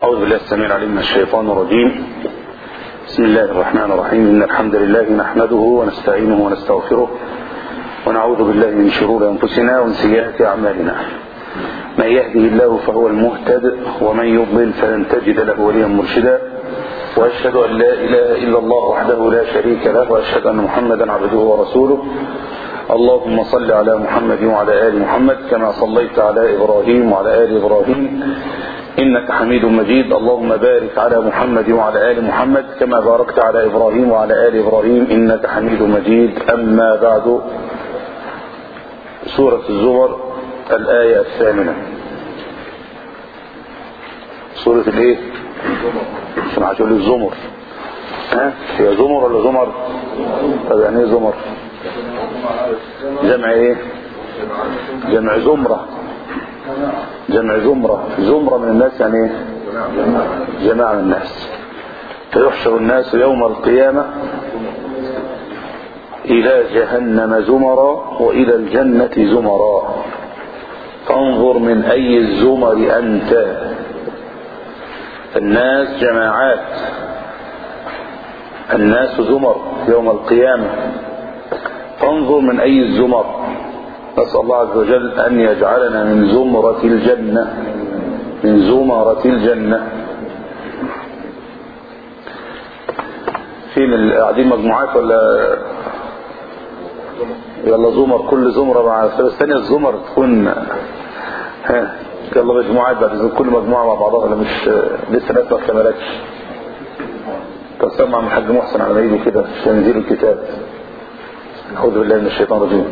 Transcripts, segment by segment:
أعوذ بالله السميع العليم من الشيطان الرجيم بسم الله الرحمن الرحيم إن الحمد لله نحمده ونستعينه ونستغفره ونعوذ بالله من شرور أنفسنا ومن سيئات أعمالنا من يهده الله فهو المهتد ومن يضلل فلن تجد له وليا مرشدا وأشهد أن لا إله إلا الله وحده لا شريك له وأشهد أن محمدا عبده ورسوله اللهم صل على محمد وعلى آل محمد كما صليت على إبراهيم وعلى آل إبراهيم إنك حميد مجيد اللهم بارك على محمد وعلى آل محمد كما باركت على إبراهيم وعلى آل إبراهيم إنك حميد مجيد أما بعد سورة الزمر الآية الثامنة سورة الايه سمعت تقول الزمر ها هي زمر ولا زمر طب يعني ايه زمر جمع ايه جمع زمرة جمع زمرة زمرة من الناس يعني ايه جماعة من الناس فيحشر الناس يوم القيامة إلى جهنم زمرا وإلى الجنة زمرا فانظر من أي الزمر أنت الناس جماعات الناس زمر يوم القيامة فانظر من أي الزمر نسأل الله عز وجل أن يجعلنا من زمرة الجنة من زمرة الجنة فين اللي قاعدين مجموعات ولا يلا زمر كل زمرة مع الثانية الزمر تكون ها يلا مجموعات بعد كل مجموعة مع بعضها ولا مش لسه ناس ما كملتش تسمع من الحاج محسن على ايده كده تنزيل الكتاب أعوذ بالله من الشيطان الرجيم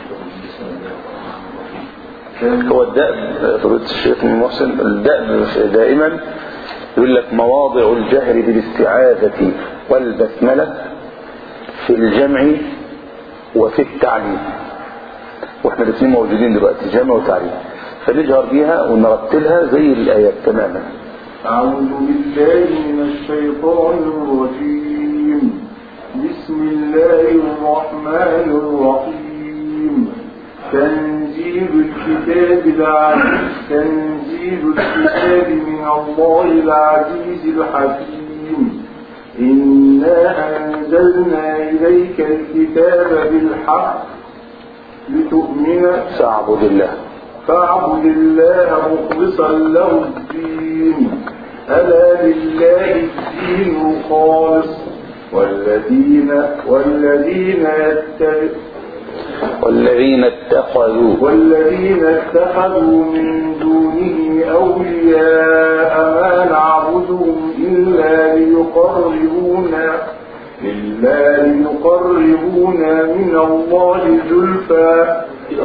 هو الدأب فضيلة الشيخ من محسن الدأب دائما يقول لك مواضع الجهر بالاستعاذة والبسملة في الجمع وفي التعليم واحنا الاثنين موجودين دلوقتي جمع وتعليم فنجهر بيها ونرتلها زي الآيات تماما أعوذ بالله من الشيطان الرجيم بسم الله الرحمن الرحيم تنزيل الكتاب العزيز تنزيل الكتاب من الله العزيز الحكيم إنا أنزلنا إليك الكتاب بالحق لتؤمن فاعبد الله فاعبد الله مخلصا له الدين ألا لله الدين الخالص والذين والذين يتبعون والذين اتخذوا والذين اتخذوا من دونه أولياء ما نعبدهم إلا ليقربونا إلا ليقربونا من الله زلفى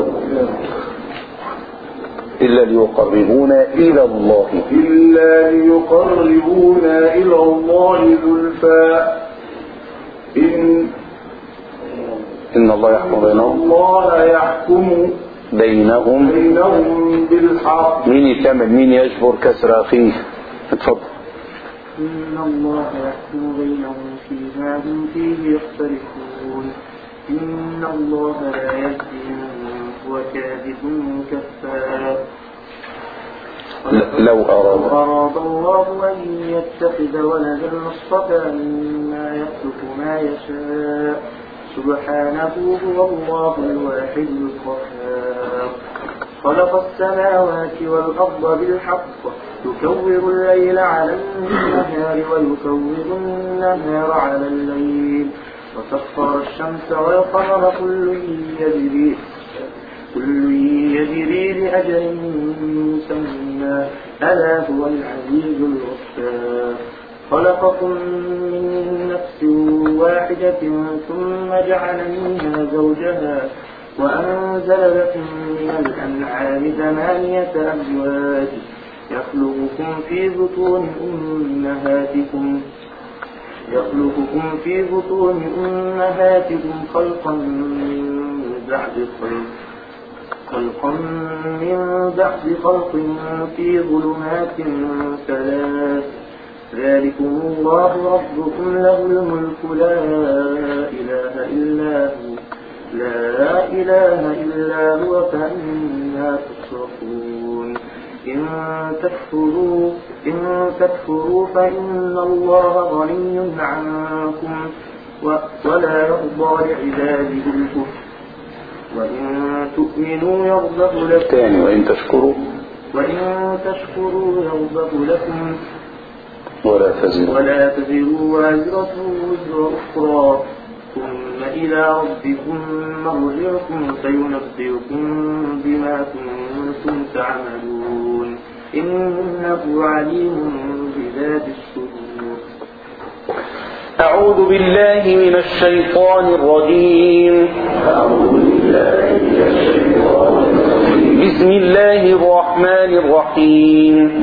إلا ليقربونا إلى الله إلا ليقربونا إلى الله زلفى إن إن الله يحكم بينهم الله يحكم بينهم بينهم بالحق مين يكمل مين يجبر كسر أخيه اتفضل إن الله يحكم بينهم فيما هم فيه يختلفون إن الله لا يهدي من هو كاذب كفار ل- لو أراد أراد الله أن يتخذ ولدا اصطفى مما يخلق ما يشاء سبحانه هو الله الواحد القهار خلق السماوات والأرض بالحق يكور الليل على النهار ويكور النهار على الليل وسخر الشمس والقمر كل يجري كل يجري لأجل مسمى ألا هو العزيز الغفار خلقكم من نفس واحدة ثم جعل منها زوجها وأنزل لكم من الأنعام ثمانية أزواج يخلقكم في بطون أمهاتكم يخلقكم في بطون أمهاتكم خلقا من بعد خلق خلقا من بعد خلق في ظلمات ثلاث ذلكم الله ربكم له الملك لا إله إلا هو لا إله إلا هو فأنا تصرفون إن تكفروا إن تكفروا فإن الله غني عنكم و- ولا يرضى لعباده الكفر وإن تؤمنوا يرضه لكم تاني وإن تشكروا وإن تشكروا يرضه لكم ولا تزروا ولا تزر وازرة وزر أخرى ثم إلى ربكم مرجعكم فينبئكم بما كنتم تعملون إنه عليم بذات الصدور أعوذ بالله من الشيطان الرجيم بسم الله الرحمن الرحيم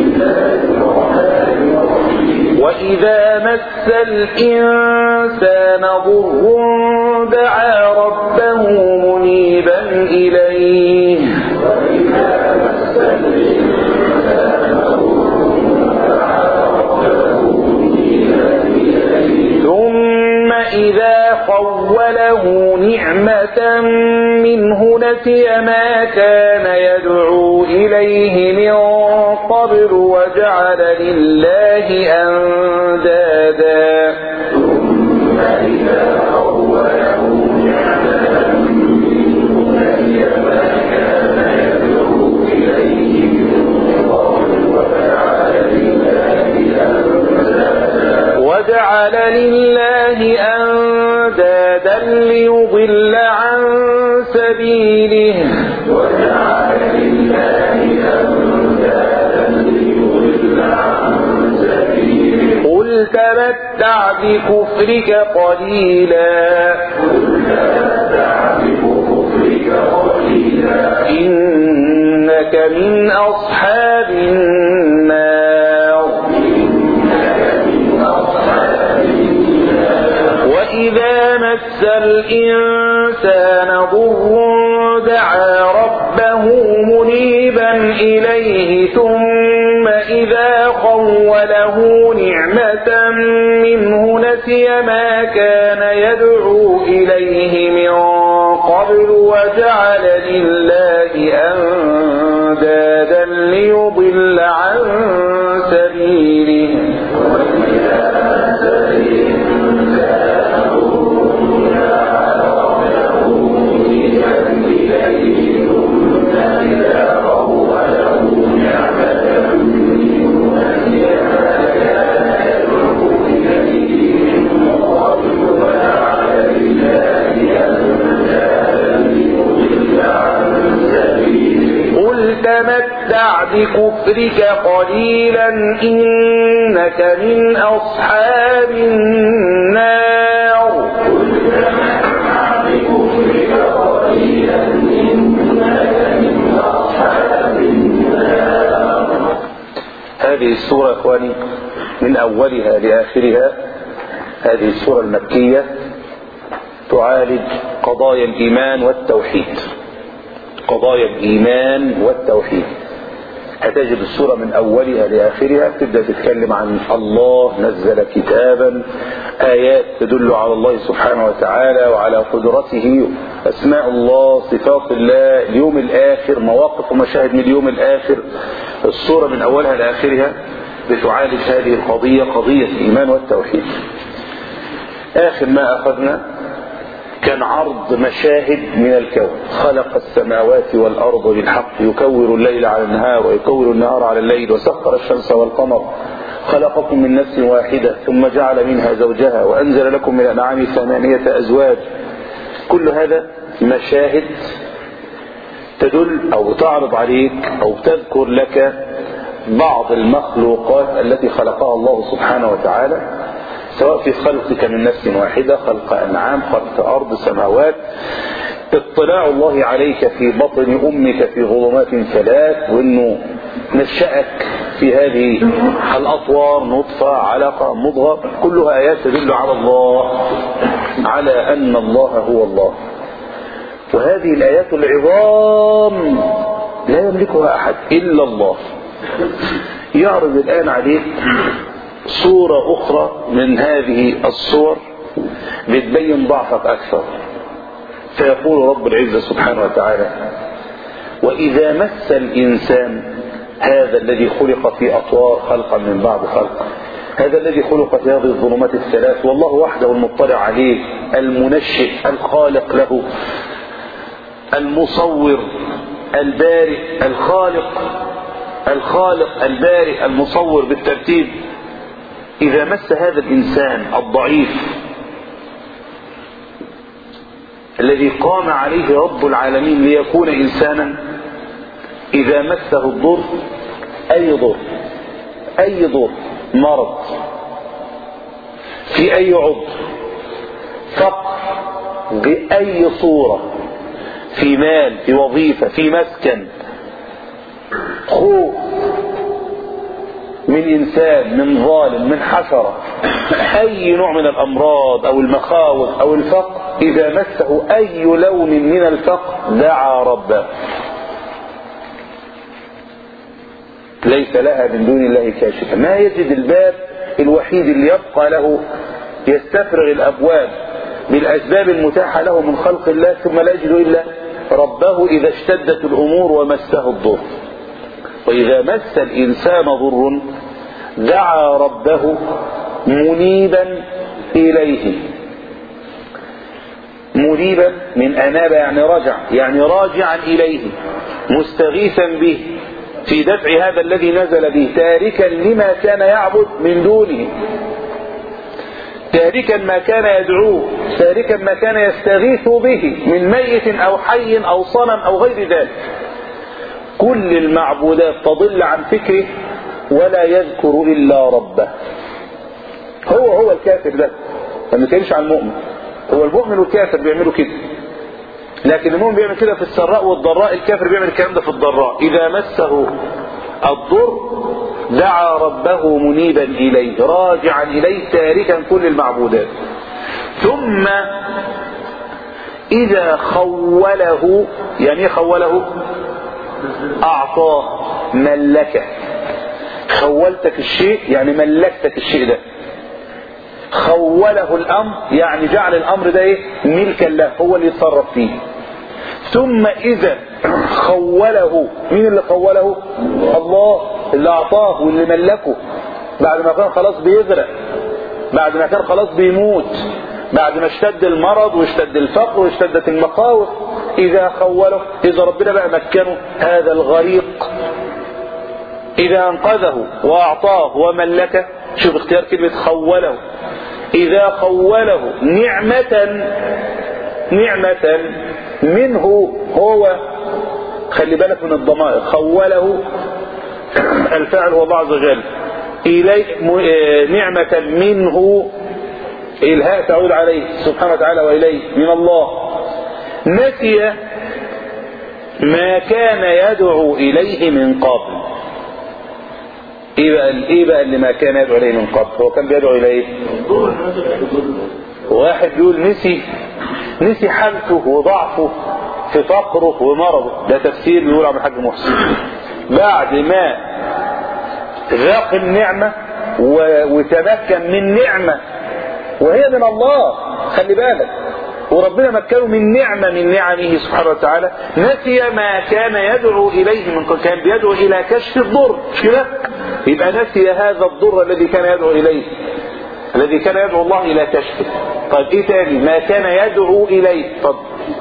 وإذا مس الإنسان ضر دعا ربه منيبا إليه ثم إذا خوله نعمة منه نسي ما كان يدعو إليه من قبل وجعل لله أندادا وجعل لله أندادا ليضل عن سبيله قل تمتع بكفرك قليلا إنك من أصحاب النار وإذا مس الإنسان ضر دعا ربه منيبا إليه ثم إذا خوله نعمة منه نسي ما كان يدعو إليه من قبل وجعل لله أندادا ليضل عن سبيله قل تمتع بكفرك قليلا إنك من أصحاب النار هذه السورة يا إخواني من أولها لآخرها هذه السورة المكية تعالج قضايا الإيمان والتوحيد قضايا الإيمان والتوحيد هتجد السورة من أولها لآخرها تبدأ تتكلم عن الله نزل كتابا آيات تدل على الله سبحانه وتعالى وعلى قدرته أسماء الله صفات الله اليوم الآخر مواقف ومشاهد من اليوم الآخر السورة من أولها لآخرها بتعالج هذه القضية قضية الإيمان والتوحيد آخر ما أخذنا كان عرض مشاهد من الكون خلق السماوات والأرض بالحق يكور الليل على النهار ويكور النهار على الليل وسخر الشمس والقمر خلقكم من نفس واحدة ثم جعل منها زوجها وأنزل لكم من الأنعام ثمانية أزواج كل هذا مشاهد تدل أو تعرض عليك أو تذكر لك بعض المخلوقات التي خلقها الله سبحانه وتعالى سواء في خلقك من نفس واحدة خلق أنعام خلق أرض سماوات اطلاع الله عليك في بطن أمك في ظلمات ثلاث وأنه نشأك في هذه الأطوار نطفة علقة مضغة كلها آيات تدل على الله على أن الله هو الله وهذه الآيات العظام لا يملكها أحد إلا الله يعرض الآن عليك صورة أخرى من هذه الصور بتبين ضعفك أكثر فيقول رب العزة سبحانه وتعالى وإذا مس الإنسان هذا الذي خلق في أطوار خلقا من بعد خلق هذا الذي خلق في هذه الظلمات الثلاث والله وحده المطلع عليه المنشئ الخالق له المصور البارئ الخالق الخالق البارئ المصور بالترتيب إذا مس هذا الإنسان الضعيف الذي قام عليه رب العالمين ليكون إنسانا إذا مسه الضر أي ضر أي ضر مرض في أي عضو فقر بأي صورة في مال في وظيفة في مسكن خوف من إنسان من ظالم من حشرة أي نوع من الأمراض أو المخاوف أو الفقر إذا مسه أي لون من الفقر دعا ربه ليس لها من دون الله كاشفة ما يجد الباب الوحيد اللي يبقى له يستفرغ الأبواب بالأسباب المتاحة له من خلق الله ثم لا يجد إلا ربه إذا اشتدت الأمور ومسه الضر وإذا مس الإنسان ضر دعا ربه منيبا إليه منيبا من أناب يعني رجع يعني راجعا إليه مستغيثا به في دفع هذا الذي نزل به تاركا لما كان يعبد من دونه تاركا ما كان يدعوه تاركا ما كان يستغيث به من ميت أو حي أو صنم أو غير ذلك كل المعبودات تضل عن فكره ولا يذكر إلا ربه هو هو الكافر ده ما بنتكلمش عن المؤمن هو المؤمن والكافر بيعملوا كده لكن المؤمن بيعمل كده في السراء والضراء الكافر بيعمل الكلام ده في الضراء إذا مسه الضر دعا ربه منيبا إليه راجعا إليه تاركا كل المعبودات ثم إذا خوله يعني ايه خوله أعطاه ملكه خولتك الشيء يعني ملكتك الشيء ده خوله الامر يعني جعل الامر ده ايه ملكا له هو اللي يتصرف فيه ثم اذا خوله مين اللي خوله الله اللي اعطاه واللي ملكه بعد ما كان خلاص بيغرق بعد ما كان خلاص بيموت بعد ما اشتد المرض واشتد الفقر واشتدت المخاوف اذا خوله اذا ربنا بقى مكنه هذا الغريق اذا انقذه واعطاه وملكه شوف اختيار كلمة خوله إذا خوله نعمة نعمة منه هو خلي بالك من الضمائر خوله الفاعل هو الله عز وجل إلي نعمة منه الهاء تعود عليه سبحانه وتعالى وإليه من الله نسي ما كان يدعو إليه من قبل ايه بقى ايه بقى اللي ما كان يدعو اليه من قبل هو كان بيدعو الى ايه واحد بيقول نسي نسي حالته وضعفه في فقره ومرضه ده تفسير بيقول عبد الحاج محسن بعد ما ذاق النعمة وتمكن من نعمة وهي من الله خلي بالك وربنا مكنه من نعمة من نعمه سبحانه وتعالى نسي ما كان يدعو إليه من قبل كان بيدعو إلى كشف الضر مش كده يبقى نسي هذا الضر الذي كان يدعو إليه الذي كان يدعو الله إلى كشفه طيب إيه تاني ما كان يدعو إليه طب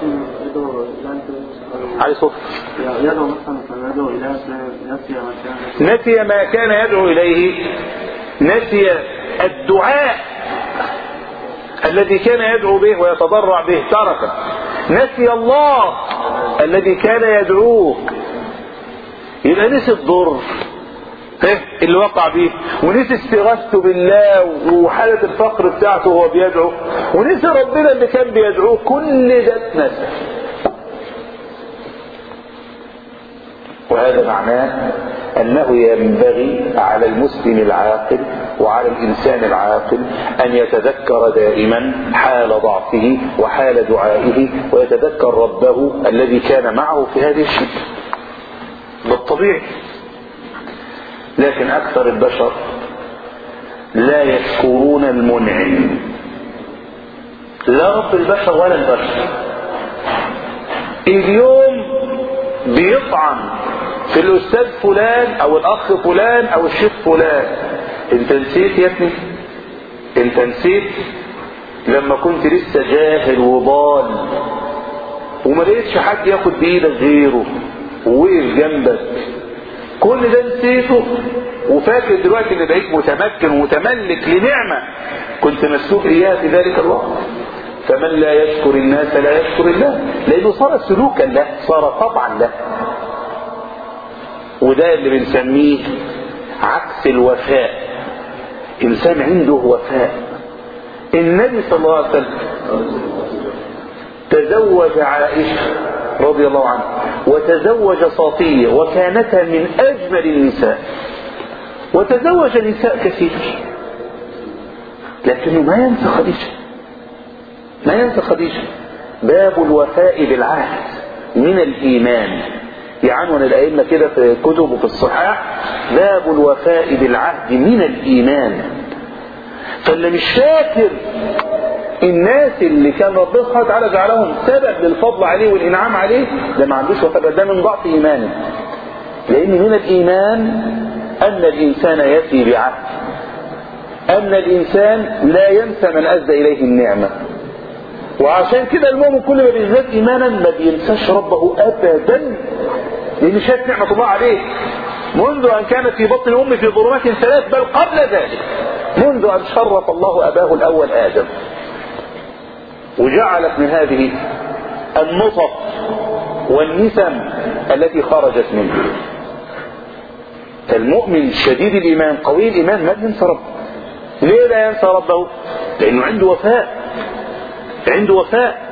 عليه صوت يدعو مثلا فيدعو إلى نسي ما كان نسي ما كان يدعو إليه نسي الدعاء الذي كان يدعو به ويتضرع به تركه نسي الله الذي كان يدعوه يبقى نسي الضر اللي وقع بيه ونسي استغاثته بالله وحالة الفقر بتاعته وهو بيدعو ونسي ربنا اللي كان بيدعوه كل ده اتنسى وهذا معناه أنه ينبغي على المسلم العاقل وعلى الإنسان العاقل أن يتذكر دائما حال ضعفه وحال دعائه ويتذكر ربه الذي كان معه في هذه الشدة بالطبيعي لكن أكثر البشر لا يذكرون المنعم لا رب البشر ولا البشر اليوم بيطعن في الاستاذ فلان او الاخ فلان او الشيخ فلان انت نسيت يا ابني انت نسيت لما كنت لسه جاهل وضال وما لقيتش حد ياخد بايدك غيره ووقف جنبك كل ده نسيته وفاكر دلوقتي ان بقيت متمكن ومتملك لنعمه كنت مسلوك اياها في ذلك الوقت فمن لا يشكر الناس لا يشكر الله لانه صار سلوكا له صار طبعا له وده اللي بنسميه عكس الوفاء انسان عنده وفاء النبي صلى الله عليه وسلم تزوج عائشه رضي الله عنها وتزوج صافيه وكانتا من اجمل النساء وتزوج نساء كثير لكنه ما ينسى خديجه ما ينسى خديجه باب الوفاء بالعهد من الايمان يعنون الائمه كده في كتب وفي الصحاح باب الوفاء بالعهد من الايمان فاللي مش فاكر الناس اللي كان ربنا سبحانه وتعالى جعلهم سبب للفضل عليه والانعام عليه ده ما عندوش وفاء ده من ضعف ايمانه لان من الايمان ان الانسان يفي بعهد ان الانسان لا ينسى من اسدى اليه النعمه وعشان كده المؤمن كل ما بيزداد ايمانا ما بينساش ربه ابدا لان شايف نعمه الله عليه منذ ان كانت في بطن امه في ظلمات ثلاث بل قبل ذلك منذ ان شرف الله اباه الاول ادم وجعلت من هذه النطف والنسم التي خرجت منه فالمؤمن شديد الايمان قوي الايمان ما بينسى ربه ليه لا ينسى ربه لانه عنده وفاء عنده وفاء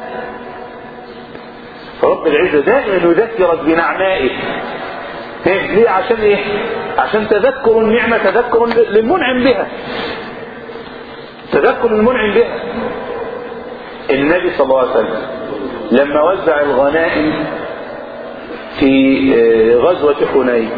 فرب العزة دائما يذكرك بنعمائه إيه؟ ليه عشان ايه عشان تذكر النعمة تذكر للمنعم بها تذكر المنعم بها النبي صلى الله عليه وسلم لما وزع الغنائم في غزوة حنين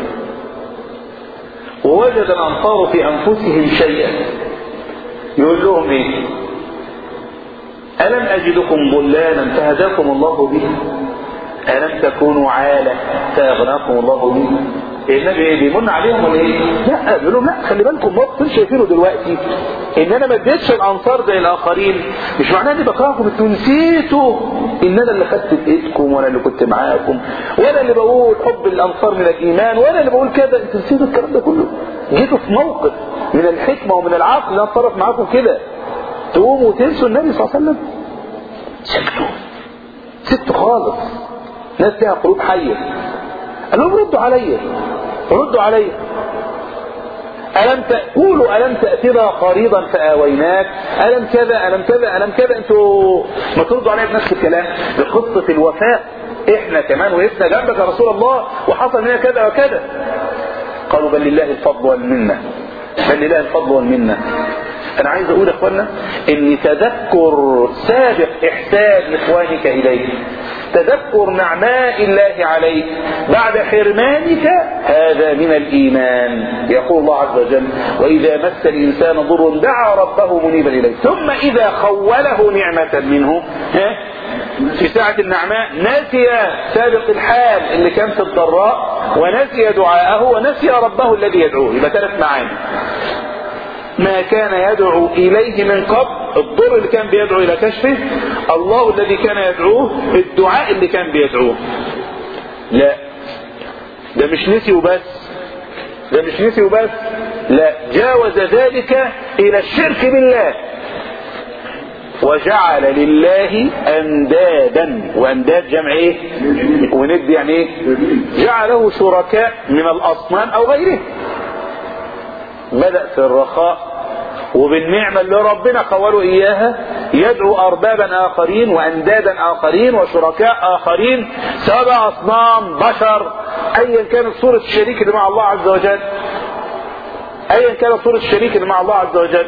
ووجد الأنصار في أنفسهم شيئا يقول لهم ايه ألم أجدكم ضلالا فهداكم الله به ألم تكونوا عالة فأغناكم الله به النبي ايه بيمن عليهم ولا ايه؟ لا بيقول لهم لا خلي بالكم موقف شايفينه دلوقتي ان انا ما اديتش الانصار زي الاخرين مش معناه اني بكرهكم انتوا نسيتوا ان انا اللي خدت بايدكم وانا اللي كنت معاكم وانا اللي بقول حب الانصار من الايمان وانا اللي بقول كده انتوا نسيتوا الكلام ده كله جيتوا في موقف من الحكمه ومن العقل انا اتصرف معاكم كده تقوموا وتنسوا النبي صلى الله عليه وسلم سكتوا سكتوا خالص ناس لها قلوب حيه قال لهم ردوا عليا ردوا عليا ألم تقولوا ألم تأتنا قريضا فآويناك ألم كذا ألم كذا ألم كذا أنتوا ما تردوا عليا بنفس الكلام بقصة الوفاء إحنا كمان وقفنا جنبك يا رسول الله وحصل لنا كذا وكذا قالوا بل لله الفضل والمنة بل لله الفضل والمنة أنا عايز أقول يا إخوانا إن تذكر سابق إحسان إخوانك إليك تذكر نعماء الله عليك بعد حرمانك هذا من الإيمان يقول الله عز وجل وإذا مس الإنسان ضر دعا ربه منيبا إليه ثم إذا خوله نعمة منه ها في ساعة النعماء نسي سابق الحال اللي كان في الضراء ونسي دعاءه ونسي ربه الذي يدعوه يبقى ثلاث معاني ما كان يدعو إليه من قبل الضر اللي كان بيدعو إلى كشفه الله الذي كان يدعوه الدعاء اللي كان بيدعوه لا ده مش نسي وبس ده مش نسي وبس لا جاوز ذلك إلى الشرك بالله وجعل لله أندادا وأنداد جمع إيه وند يعني إيه جعله شركاء من الأصنام أو غيره بدأ في الرخاء وبالنعمة اللي ربنا خوله إياها يدعو أربابا آخرين وأندادا آخرين وشركاء آخرين سواء أصنام بشر أيا كانت صورة الشريك اللي مع الله عز وجل أيا كانت صورة الشريك اللي مع الله عز وجل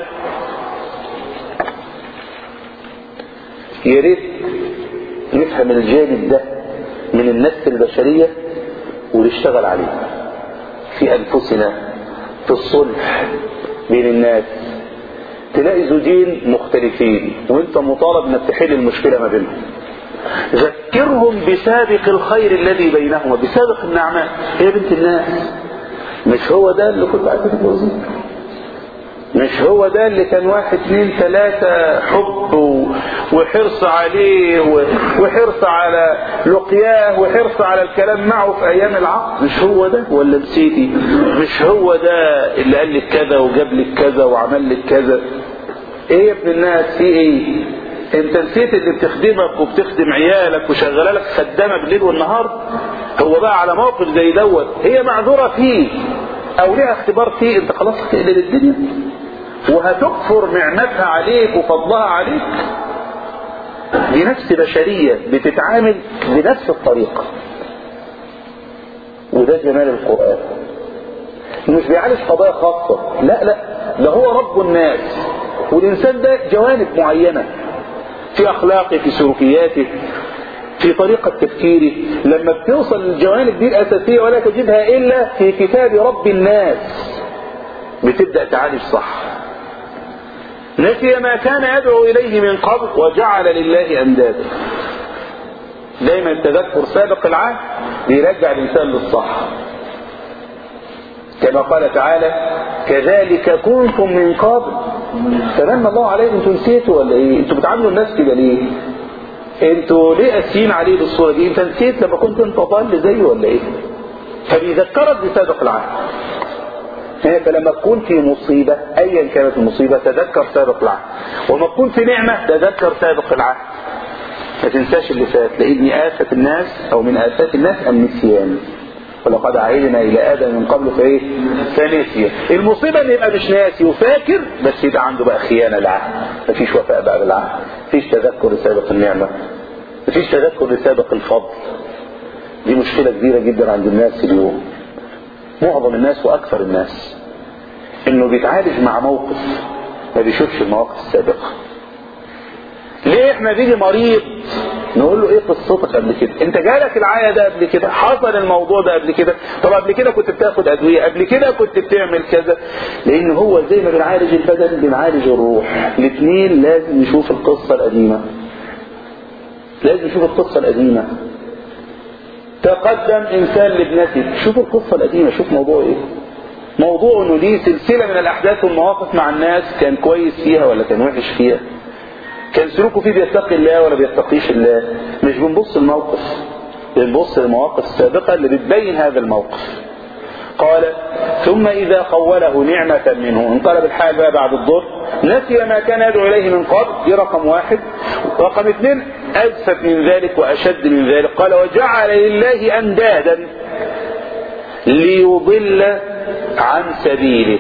يا ريت نفهم الجانب ده من النفس البشرية ونشتغل عليه في أنفسنا في الصلح بين الناس تلاقي زوجين مختلفين وانت مطالب انك تحل المشكله ما بينهم ذكرهم بسابق الخير الذي بينهم وبسابق النعماء هي بنت الناس مش هو ده اللي كنت عايز تتجوزيه مش هو ده اللي كان واحد اثنين ثلاثة حب و- وحرص عليه و- وحرص على لقياه وحرص على الكلام معه في أيام العقد مش هو ده ولا نسيتي مش هو ده اللي قال لك كذا وجاب لك كذا وعمل لك كذا ايه يا ابن الناس في ايه انت نسيت اللي بتخدمك وبتخدم عيالك وشغاله لك خدامه بالليل والنهار هو بقى على موقف زي دوت هي معذوره فيه او ليها اختبار فيه انت خلاص هتقلب الدنيا وهتكفر نعمتها عليك وفضلها عليك دي نفس بشرية بتتعامل بنفس الطريقة وده جمال القرآن مش بيعالج قضايا خاصة لا لا ده هو رب الناس والإنسان ده جوانب معينة في أخلاقه في سلوكياته في طريقة تفكيره لما بتوصل للجوانب دي الأساسية ولا تجدها إلا في كتاب رب الناس بتبدأ تعالج صح نسي ما كان يدعو إليه من قبل وجعل لله أندادا دايما التذكر سابق العهد بيرجع الإنسان للصح كما قال تعالى كذلك كنتم من قبل فلما الله عليكم انتوا نسيتوا ولا ايه انتوا بتعاملوا الناس كده ليه انتوا ليه قاسيين عليه بالصوره دي انت نسيت لما كنت انت ضال زيه ولا ايه فبيذكرك بسابق العهد هي لما تكون في مصيبة أيا كانت المصيبة تذكر سابق العهد وما تكون في نعمة تذكر سابق العهد ما تنساش اللي فات لأن آفة الناس أو من آفات الناس النسيان ولقد عهدنا إلى آدم من قبل فإيه؟ فنسي المصيبة إن يبقى مش ناسي وفاكر بس يبقى عنده بقى خيانة العهد مفيش وفاء بعد العهد مفيش تذكر لسابق النعمة مفيش تذكر لسابق الفضل دي مشكلة كبيرة جدا عند الناس اليوم معظم الناس واكثر الناس انه بيتعالج مع موقف ما بيشوفش المواقف السابقه ليه احنا بيجي مريض نقول له ايه قصتك قبل كده انت جالك العيا ده قبل كده حصل الموضوع ده قبل كده طب قبل كده كنت بتاخد ادويه قبل كده كنت بتعمل كذا لان هو زي ما بنعالج البدن بنعالج الروح الاثنين لازم نشوف القصه القديمه لازم نشوف القصه القديمه تقدم انسان لابنته شوف القصة القديمة شوف موضوع ايه موضوع انه ليه سلسلة من الاحداث والمواقف مع الناس كان كويس فيها ولا كان وحش فيها كان سلوكه فيه بيتقي الله ولا بيتقيش الله مش بنبص الموقف بنبص للمواقف السابقة اللي بتبين هذا الموقف قال ثم إذا خوله نعمة منه انقلب الحال بقى بعد الظهر نسي ما كان يدعو إليه من قبل دي رقم واحد رقم اثنين أجسد من ذلك وأشد من ذلك قال وجعل لله أندادا ليضل عن سبيله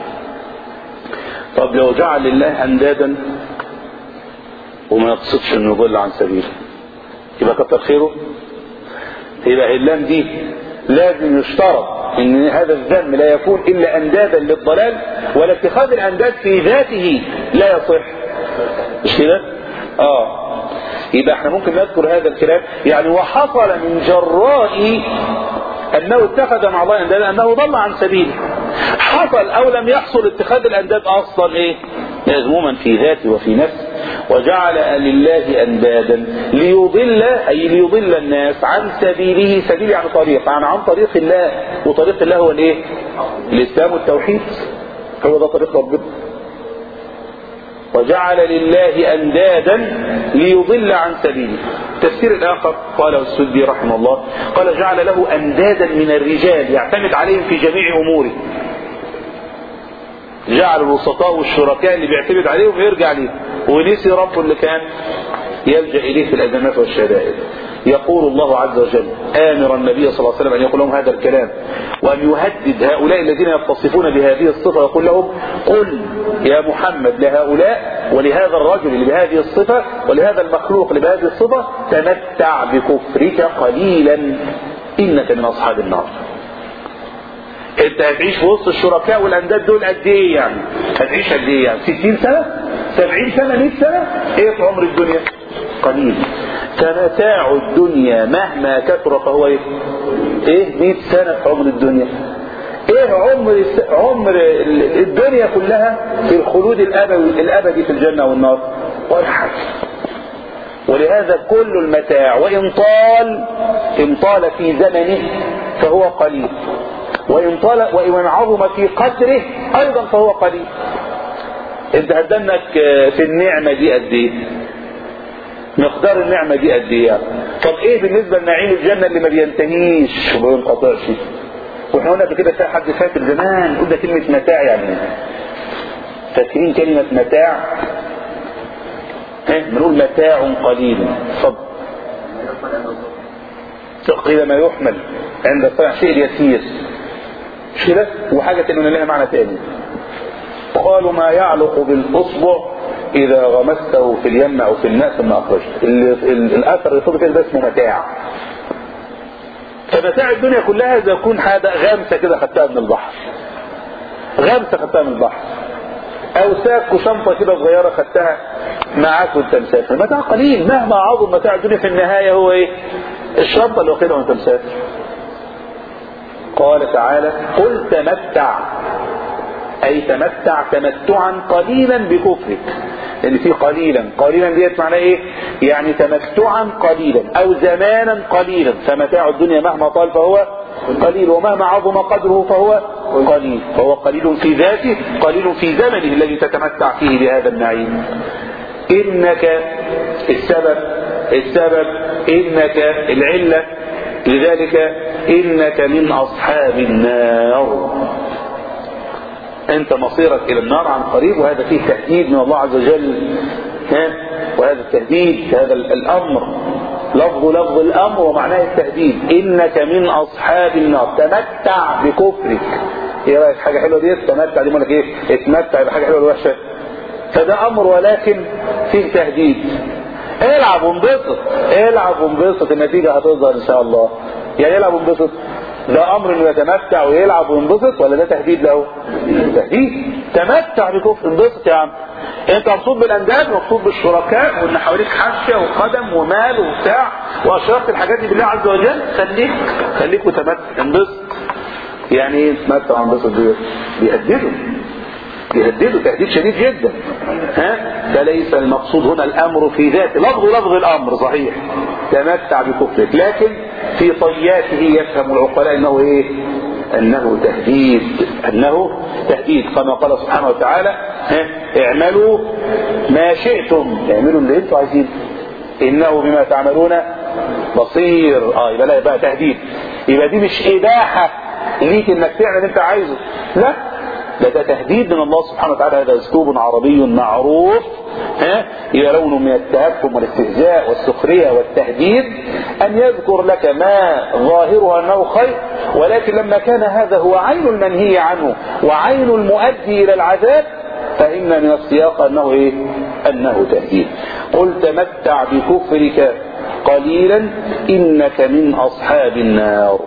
طب لو جعل لله أندادا وما يقصدش انه يضل عن سبيله يبقى كتر خيره يبقى اللام دي لازم يشترط ان هذا الذم لا يكون الا اندادا للضلال ولا اتخاذ الانداد في ذاته لا يصح مش كده اه يبقى احنا ممكن نذكر هذا الكلام يعني وحصل من جراء انه اتخذ مع الله اندادا انه ضل عن سبيله حصل او لم يحصل اتخاذ الانداد اصلا ايه مذموما في ذاته وفي نفسه وجعل لله اندادا ليضل اي ليضل الناس عن سبيله سبيل يعني طريق يعني عن طريق الله وطريق الله هو الايه الاسلام والتوحيد هو ده طريق ربنا وجعل لله اندادا ليضل عن سبيله التفسير الاخر قاله السدي رحمه الله قال جعل له اندادا من الرجال يعتمد عليهم في جميع اموره جعل الوسطاء والشركاء اللي بيعتمد عليهم يرجع ليهم ونسي ربه اللي كان يلجا اليه في الازمات والشدائد يقول الله عز وجل امرا النبي صلى الله عليه وسلم ان يقول لهم هذا الكلام وان يهدد هؤلاء الذين يتصفون بهذه الصفه ويقول لهم قل يا محمد لهؤلاء ولهذا الرجل اللي بهذه الصفه ولهذا المخلوق اللي بهذه الصفه تمتع بكفرك قليلا انك من اصحاب النار انت هتعيش في وسط الشركاء والانداد دول قد ايه يعني هتعيش قد ايه يعني 60 سنه 70 سنه 100 سنه ايه في عمر الدنيا قليل فمتاع الدنيا مهما كثر فهو ايه ايه 100 سنه في عمر الدنيا ايه عمر عمر الدنيا كلها في الخلود الابدي الابدي في الجنه والنار ولا حاجه ولهذا كل المتاع وإن طال إن طال في زمنه فهو قليل وإن طال وإن عظم في قدره أيضا فهو قليل انت هتدنك في النعمة دي قد ايه مقدار النعمة دي قد ايه طب ايه بالنسبة لنعيم الجنة اللي ما بينتهيش وما بينقطعش واحنا قلنا قبل كده في حد فاكر زمان قلنا كلمة متاع يعني فاكرين كلمة متاع ها بنقول متاع قليل اتفضل قيل ما يحمل عند الصنع شيء يسير مش كده وحاجة تانية لها معنى تاني قالوا ما يعلق بالاصبع اذا غمسته في اليم او في الماء ثم اخرجته الاثر اللي فوق كده ده اسمه متاع فمتاع الدنيا كلها اذا يكون هذا غامسه كده خدتها من البحر غامسه خدتها من البحر او ساك وشنطه كده صغيره خدتها معاك وانت مسافر متاع قليل مهما عظم متاع الدنيا في النهايه هو ايه الشنطه اللي واخدها وانت مسافر قال تعالى قل تمتع اي تمتع تمتعا قليلا بكفرك لان في قليلا قليلا ديت معناه ايه يعني تمتعا قليلا او زمانا قليلا فمتاع الدنيا مهما طال فهو قليل ومهما عظم قدره فهو قليل فهو قليل في ذاته قليل في زمنه الذي تتمتع فيه بهذا النعيم انك السبب السبب انك العله لذلك انك من اصحاب النار انت مصيرك الى النار عن قريب وهذا فيه تهديد من الله عز وجل ها وهذا التهديد هذا الامر لفظ لفظ الامر ومعناه التهديد انك من اصحاب النار تمتع بكفرك ايه رايك حاجه حلوه دي تمتع دي لك ايه اتمتع بحاجه حلوه ولا وحشه فده امر ولكن فيه تهديد العب وانبسط العب وانبسط النتيجه هتظهر ان شاء الله يعني العب وانبسط ده امر انه يتمتع ويلعب وينبسط ولا ده تهديد له تهديد تمتع بكفر انبسط يا عم انت مبسوط بالانداد مبسوط بالشركاء وان حواليك حاشيه وقدم ومال وبتاع واشركت الحاجات دي بالله عز وجل خليك خليك وتمتع انبسط يعني ايه تمتع وانبسط دي بيهدده بيهدده تهديد شديد جدا ها فليس المقصود هنا الامر في ذاته لفظ لفظ الامر صحيح تمتع بكفرك لكن في طياته يفهم العقلاء انه ايه انه تهديد انه تهديد كما قال سبحانه وتعالى ها اعملوا ما شئتم اعملوا اللي انتم عايزين انه بما تعملون بصير اه يبقى لا يبقى تهديد يبقى دي مش اباحه ليك انك تعمل اللي انت عايزه لا ده ده تهديد من الله سبحانه وتعالى هذا اسلوب عربي معروف ها هي لون من التهكم والاستهزاء والسخريه والتهديد ان يذكر لك ما ظاهره انه خير ولكن لما كان هذا هو عين المنهي عنه وعين المؤدي الى العذاب فإن من السياق أنه إيه؟ أنه تهديد قل تمتع بكفرك قليلا إنك من أصحاب النار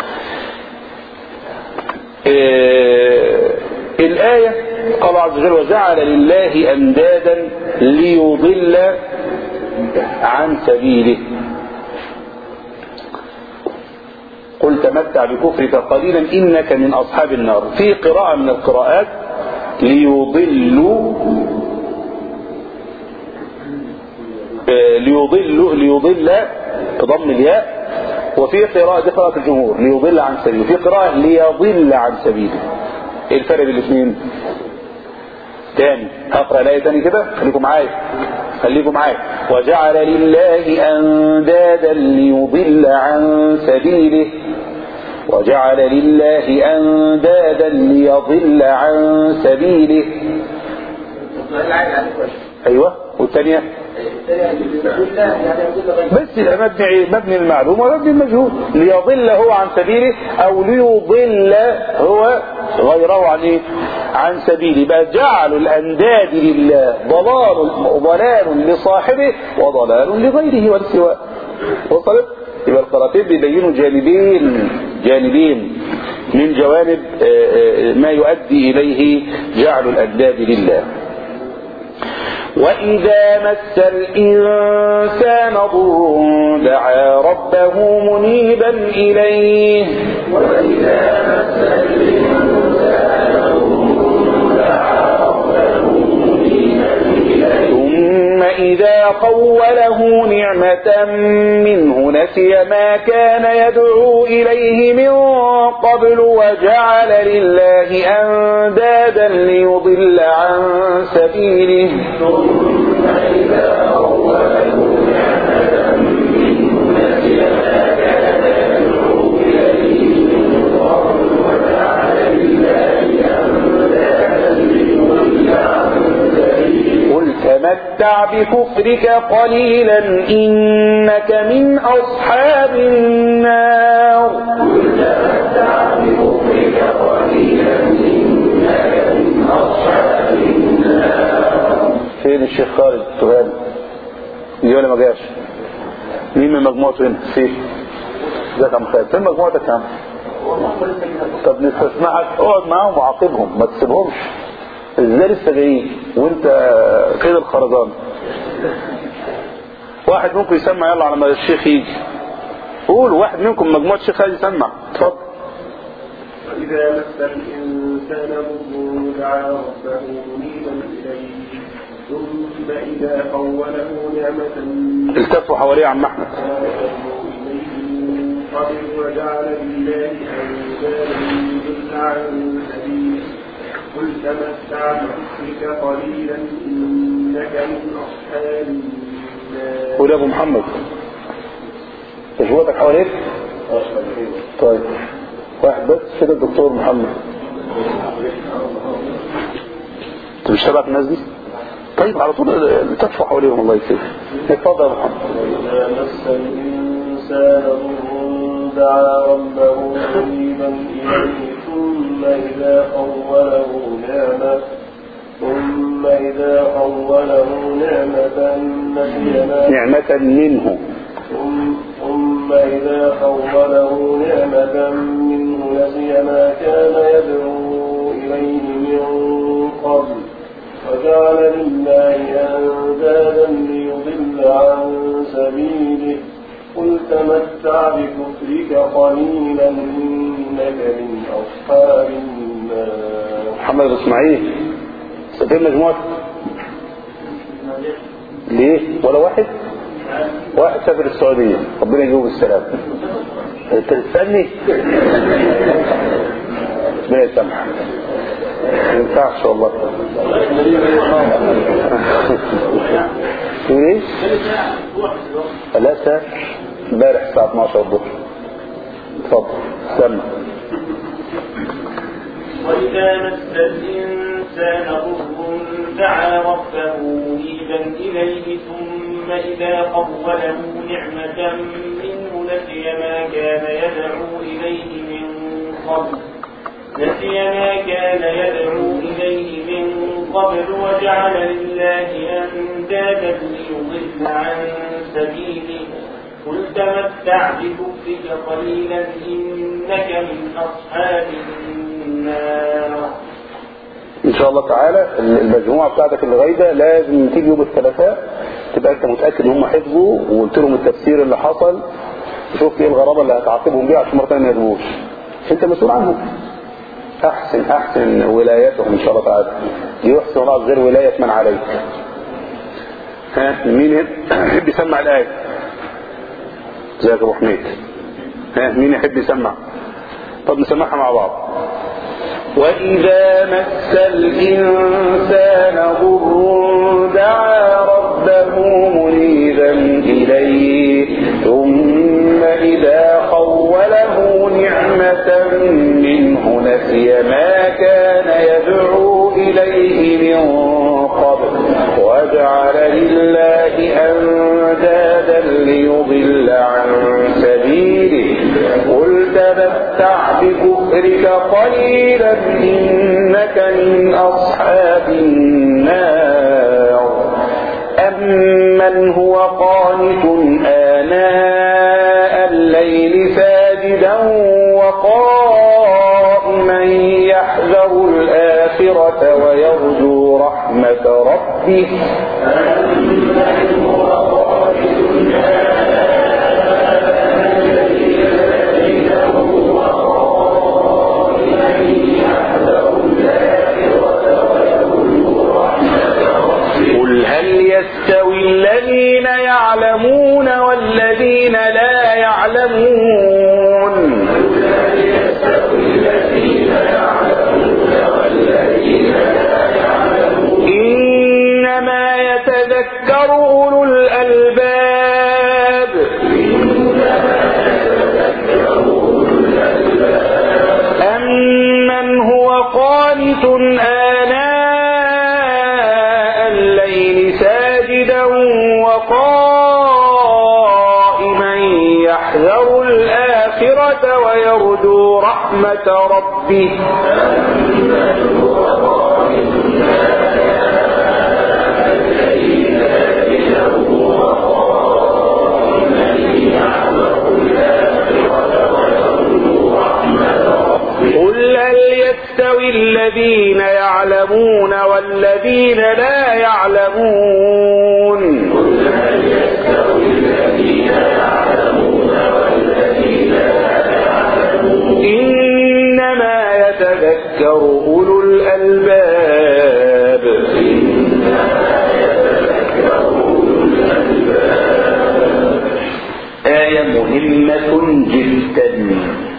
إيه الآية قال عز وجل وجعل لله أندادا ليضل عن سبيله قل تمتع بكفرك قليلا إنك من أصحاب النار في قراءة من القراءات ليضلوا ليضل ليضل بضم الياء وفي قراءة دي قراءة الجمهور ليضل عن سبيله في قراءة ليضل عن سبيله ايه الفرق بين الاثنين تاني هقرا الايه تاني كده خليكم معايا خليكم معايا وجعل لله اندادا ليضل عن سبيله وجعل لله اندادا ليضل عن سبيله ايوه والثانيه بس يبقى مبني مبني المعلوم ومبني المجهول ليضل هو عن سبيله او ليضل هو غيره عن ايه عن سبيله بقى جعلوا الانداد لله ضلال ضلال لصاحبه وضلال لغيره والسواء وصلت يبقى القراءتين بيبينوا جانبين جانبين من جوانب ما يؤدي اليه جعل الانداد لله وإذا مس الإنسان ضر دعا ربه منيبا إليه وإذا مس الإنسان ثم إذا خوله نعمة منه نسي ما كان يدعو إليه من قبل وجعل لله أندادا ليضل عن سبيله قل تمتع بكفرك قليلا إنك من أصحاب النار فين الشيخ خالد التهامي جه ولا ما جاش مين من مجموعته هنا فين ازيك يا عم خالد فين مجموعتك يا عم طب نستسمعك اقعد معاهم وعاقبهم ما تسيبهمش ازاي لسه جايين وانت كده الخرزان واحد منكم يسمع يلا على ما الشيخ يجي قول واحد منكم مجموعة الشيخ عايز يسمع اتفضل وإذا مس الإنسان ضر دعا ربه منيبا إليه ثم إذا خوله نعمة التفوا حواليه يا عم احمد قبل وجعل لله أندادا يضل عن سبيله قل تمتع بكفرك قليلا إنك من أصحاب النار قول يا ابو محمد تجربتك حواليك طيب واحد بس كده الدكتور محمد انت مش تابع الناس دي طيب على طول تدفع حواليهم الله يسلمك اتفضل يا محمد إذا مس الإنسان ضر دعا ربه منيبا إليه ثم إذا خوله نعمة ثم إذا خوله نعمة نسي ما نعمة منه ثم- ثم إذا خوله نعمة منه نسي ما كان يدعو إليه من قبل وجعل لله أندادا ليضل عن سبيله قل تمتع بكفرك قليلا إنك من أصحاب النار محمد اسماعيل فين مجموعة ليه ولا واحد واحد سافر السعودية ربنا يجيبه بالسلام انت تستني ربنا يسامحك ما ينفعش والله تقول ايه؟ ثلاثة امبارح الساعة 12 الظهر اتفضل سمع وإذا مس الإنسان ضر دعا ربه منيبا إليه ثم إذا خوله نعمة منه نسي ما كان يدعو إليه من قبل نسي ما كان يدعو إليه من قبل وجعل لله أندادا ليضل عن سبيله قل تمتع بكفرك قليلا إنك من أصحاب النار ان شاء الله تعالى المجموعه بتاعتك اللي غايده لازم تيجي يوم الثلاثاء تبقى انت متاكد ان هم حفظوا وقلت لهم التفسير اللي حصل وشوف ايه الغرابه اللي هتعاقبهم بيها عشان مره ثانيه ما يجيبوش انت مسؤول عنهم احسن احسن ولايتهم ان شاء الله تعالى يحسن الله غير ولايه من عليك ها مين يحب يسمع الايه ازيك يا ابو حميد ها مين يحب يسمع طب نسمعها مع بعض وإذا مس الإنسان ضر دعا ربه منيبا إليه ثم إذا خوله نعمة منه نسي ما كان يدعو إليه من قبل وجعل لله أندادا ليضل عن سبيله قل تمتع بكفرك قليلا إنك من أصحاب النار أمن هو قانت آناء الليل ساجدا وقائما يحذر الآخرة ويرجو رحمة ربه قل هل هل يستوي الذين يعلمون والذين لا يعلمون إنما يتذكر أولو الألباب أمن هو قانت آناء الليل ساجدا وقائما يحذر الآخرة ويرجو رحمة ربه قل هل يستوي الذين يعلمون والذين لا يعلمون إنما يتذكر أولو الألباب آية مهمة جدا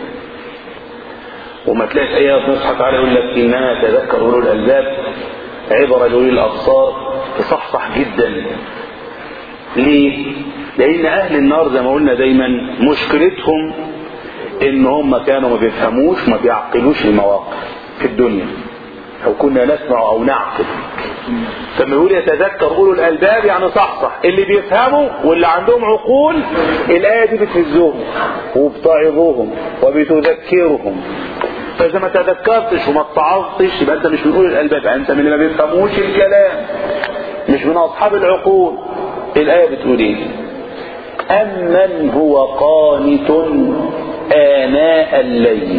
وما تلاقيش آية نصحك على يقول لك إنما يتذكر أولو الألباب عبرة لأولي الأبصار تصحصح جدا ليه؟ لأن أهل النار زي ما قلنا دايما مشكلتهم إن هم كانوا ما بيفهموش ما بيعقلوش المواقف في الدنيا أو كنا نسمع أو نعقل لما يقول يتذكر أولو الألباب يعني صحصح اللي بيفهموا واللي عندهم عقول الآية دي بتهزهم وبتعظهم وبتذكرهم فإذا ما تذكرتش وما اتعظتش يبقى أنت مش من أولي الألباب يعني أنت من اللي ما بيفهموش الكلام مش من أصحاب العقول الآية بتقول إيه؟ أمن هو قانت آناء الليل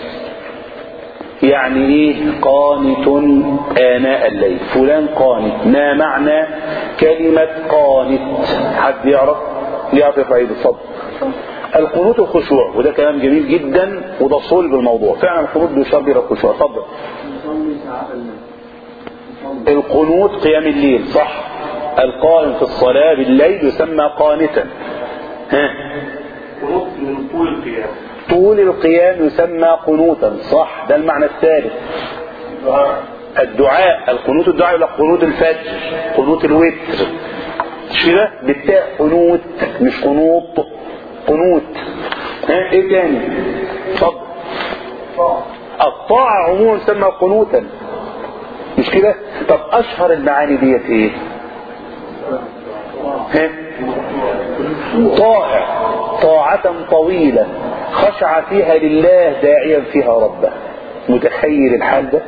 يعني ايه قانت آناء الليل فلان قانت ما معنى كلمة قانت حد يعرف يعرف يفعل الصبر القنوت الخشوع وده كلام جميل جدا وده صلب الموضوع فعلا القنوت بيشار بيه الخشوع اتفضل نصلي ساعات الليل نصلي القنوت قيام الليل صح القائم في الصلاة بالليل يسمى قانتا ها قنوط من طول القيام طول القيام يسمى قنوتا صح ده المعنى الثالث دعاء الدعاء القنوت الدعاء يقول لك قنوت الفجر قنوت الوتر مش كده بالتاء قنوت مش قنوط قنوت ها ايه تاني اتفضل الطاعة عموما تسمى قنوتا مش كده طب اشهر المعاني ديت ايه ها طائع طاعة طويلة خشع فيها لله داعيا فيها ربه متخيل الحال ده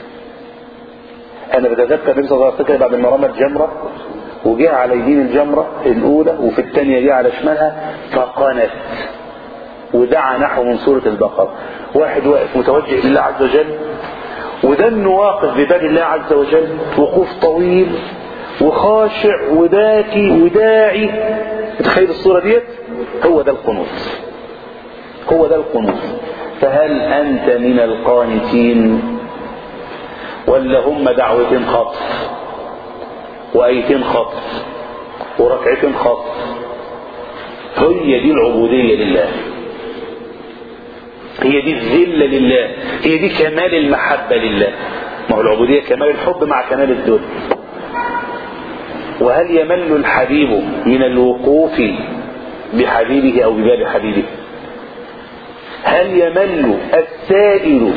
انا بتذكر النبي صلى الله عليه وسلم بعد ما رمى الجمرة وجه على يمين الجمرة الاولى وفي الثانية جه على شمالها فقنت ودعا نحو من سورة البقرة واحد واقف متوجه لله عز وجل وده انه واقف بباب الله عز وجل وقوف طويل وخاشع وباكي وداعي تخيل الصورة ديت هو ده القنوت هو ده القنوت فهل انت من القانتين ولا هم دعوتين خطف وايتين خطف وركعتين خطف هي دي العبودية لله هي دي الذلة لله هي دي كمال المحبة لله ما هو العبودية كمال الحب مع كمال الذل وهل يمل الحبيب من الوقوف بحبيبه او بباب حبيبه هل يمل السائل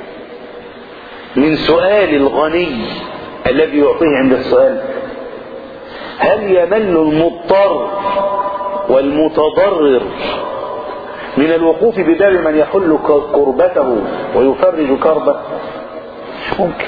من سؤال الغني الذي يعطيه عند السؤال هل يمل المضطر والمتضرر من الوقوف بباب من يحل كربته ويفرج كربه مش ممكن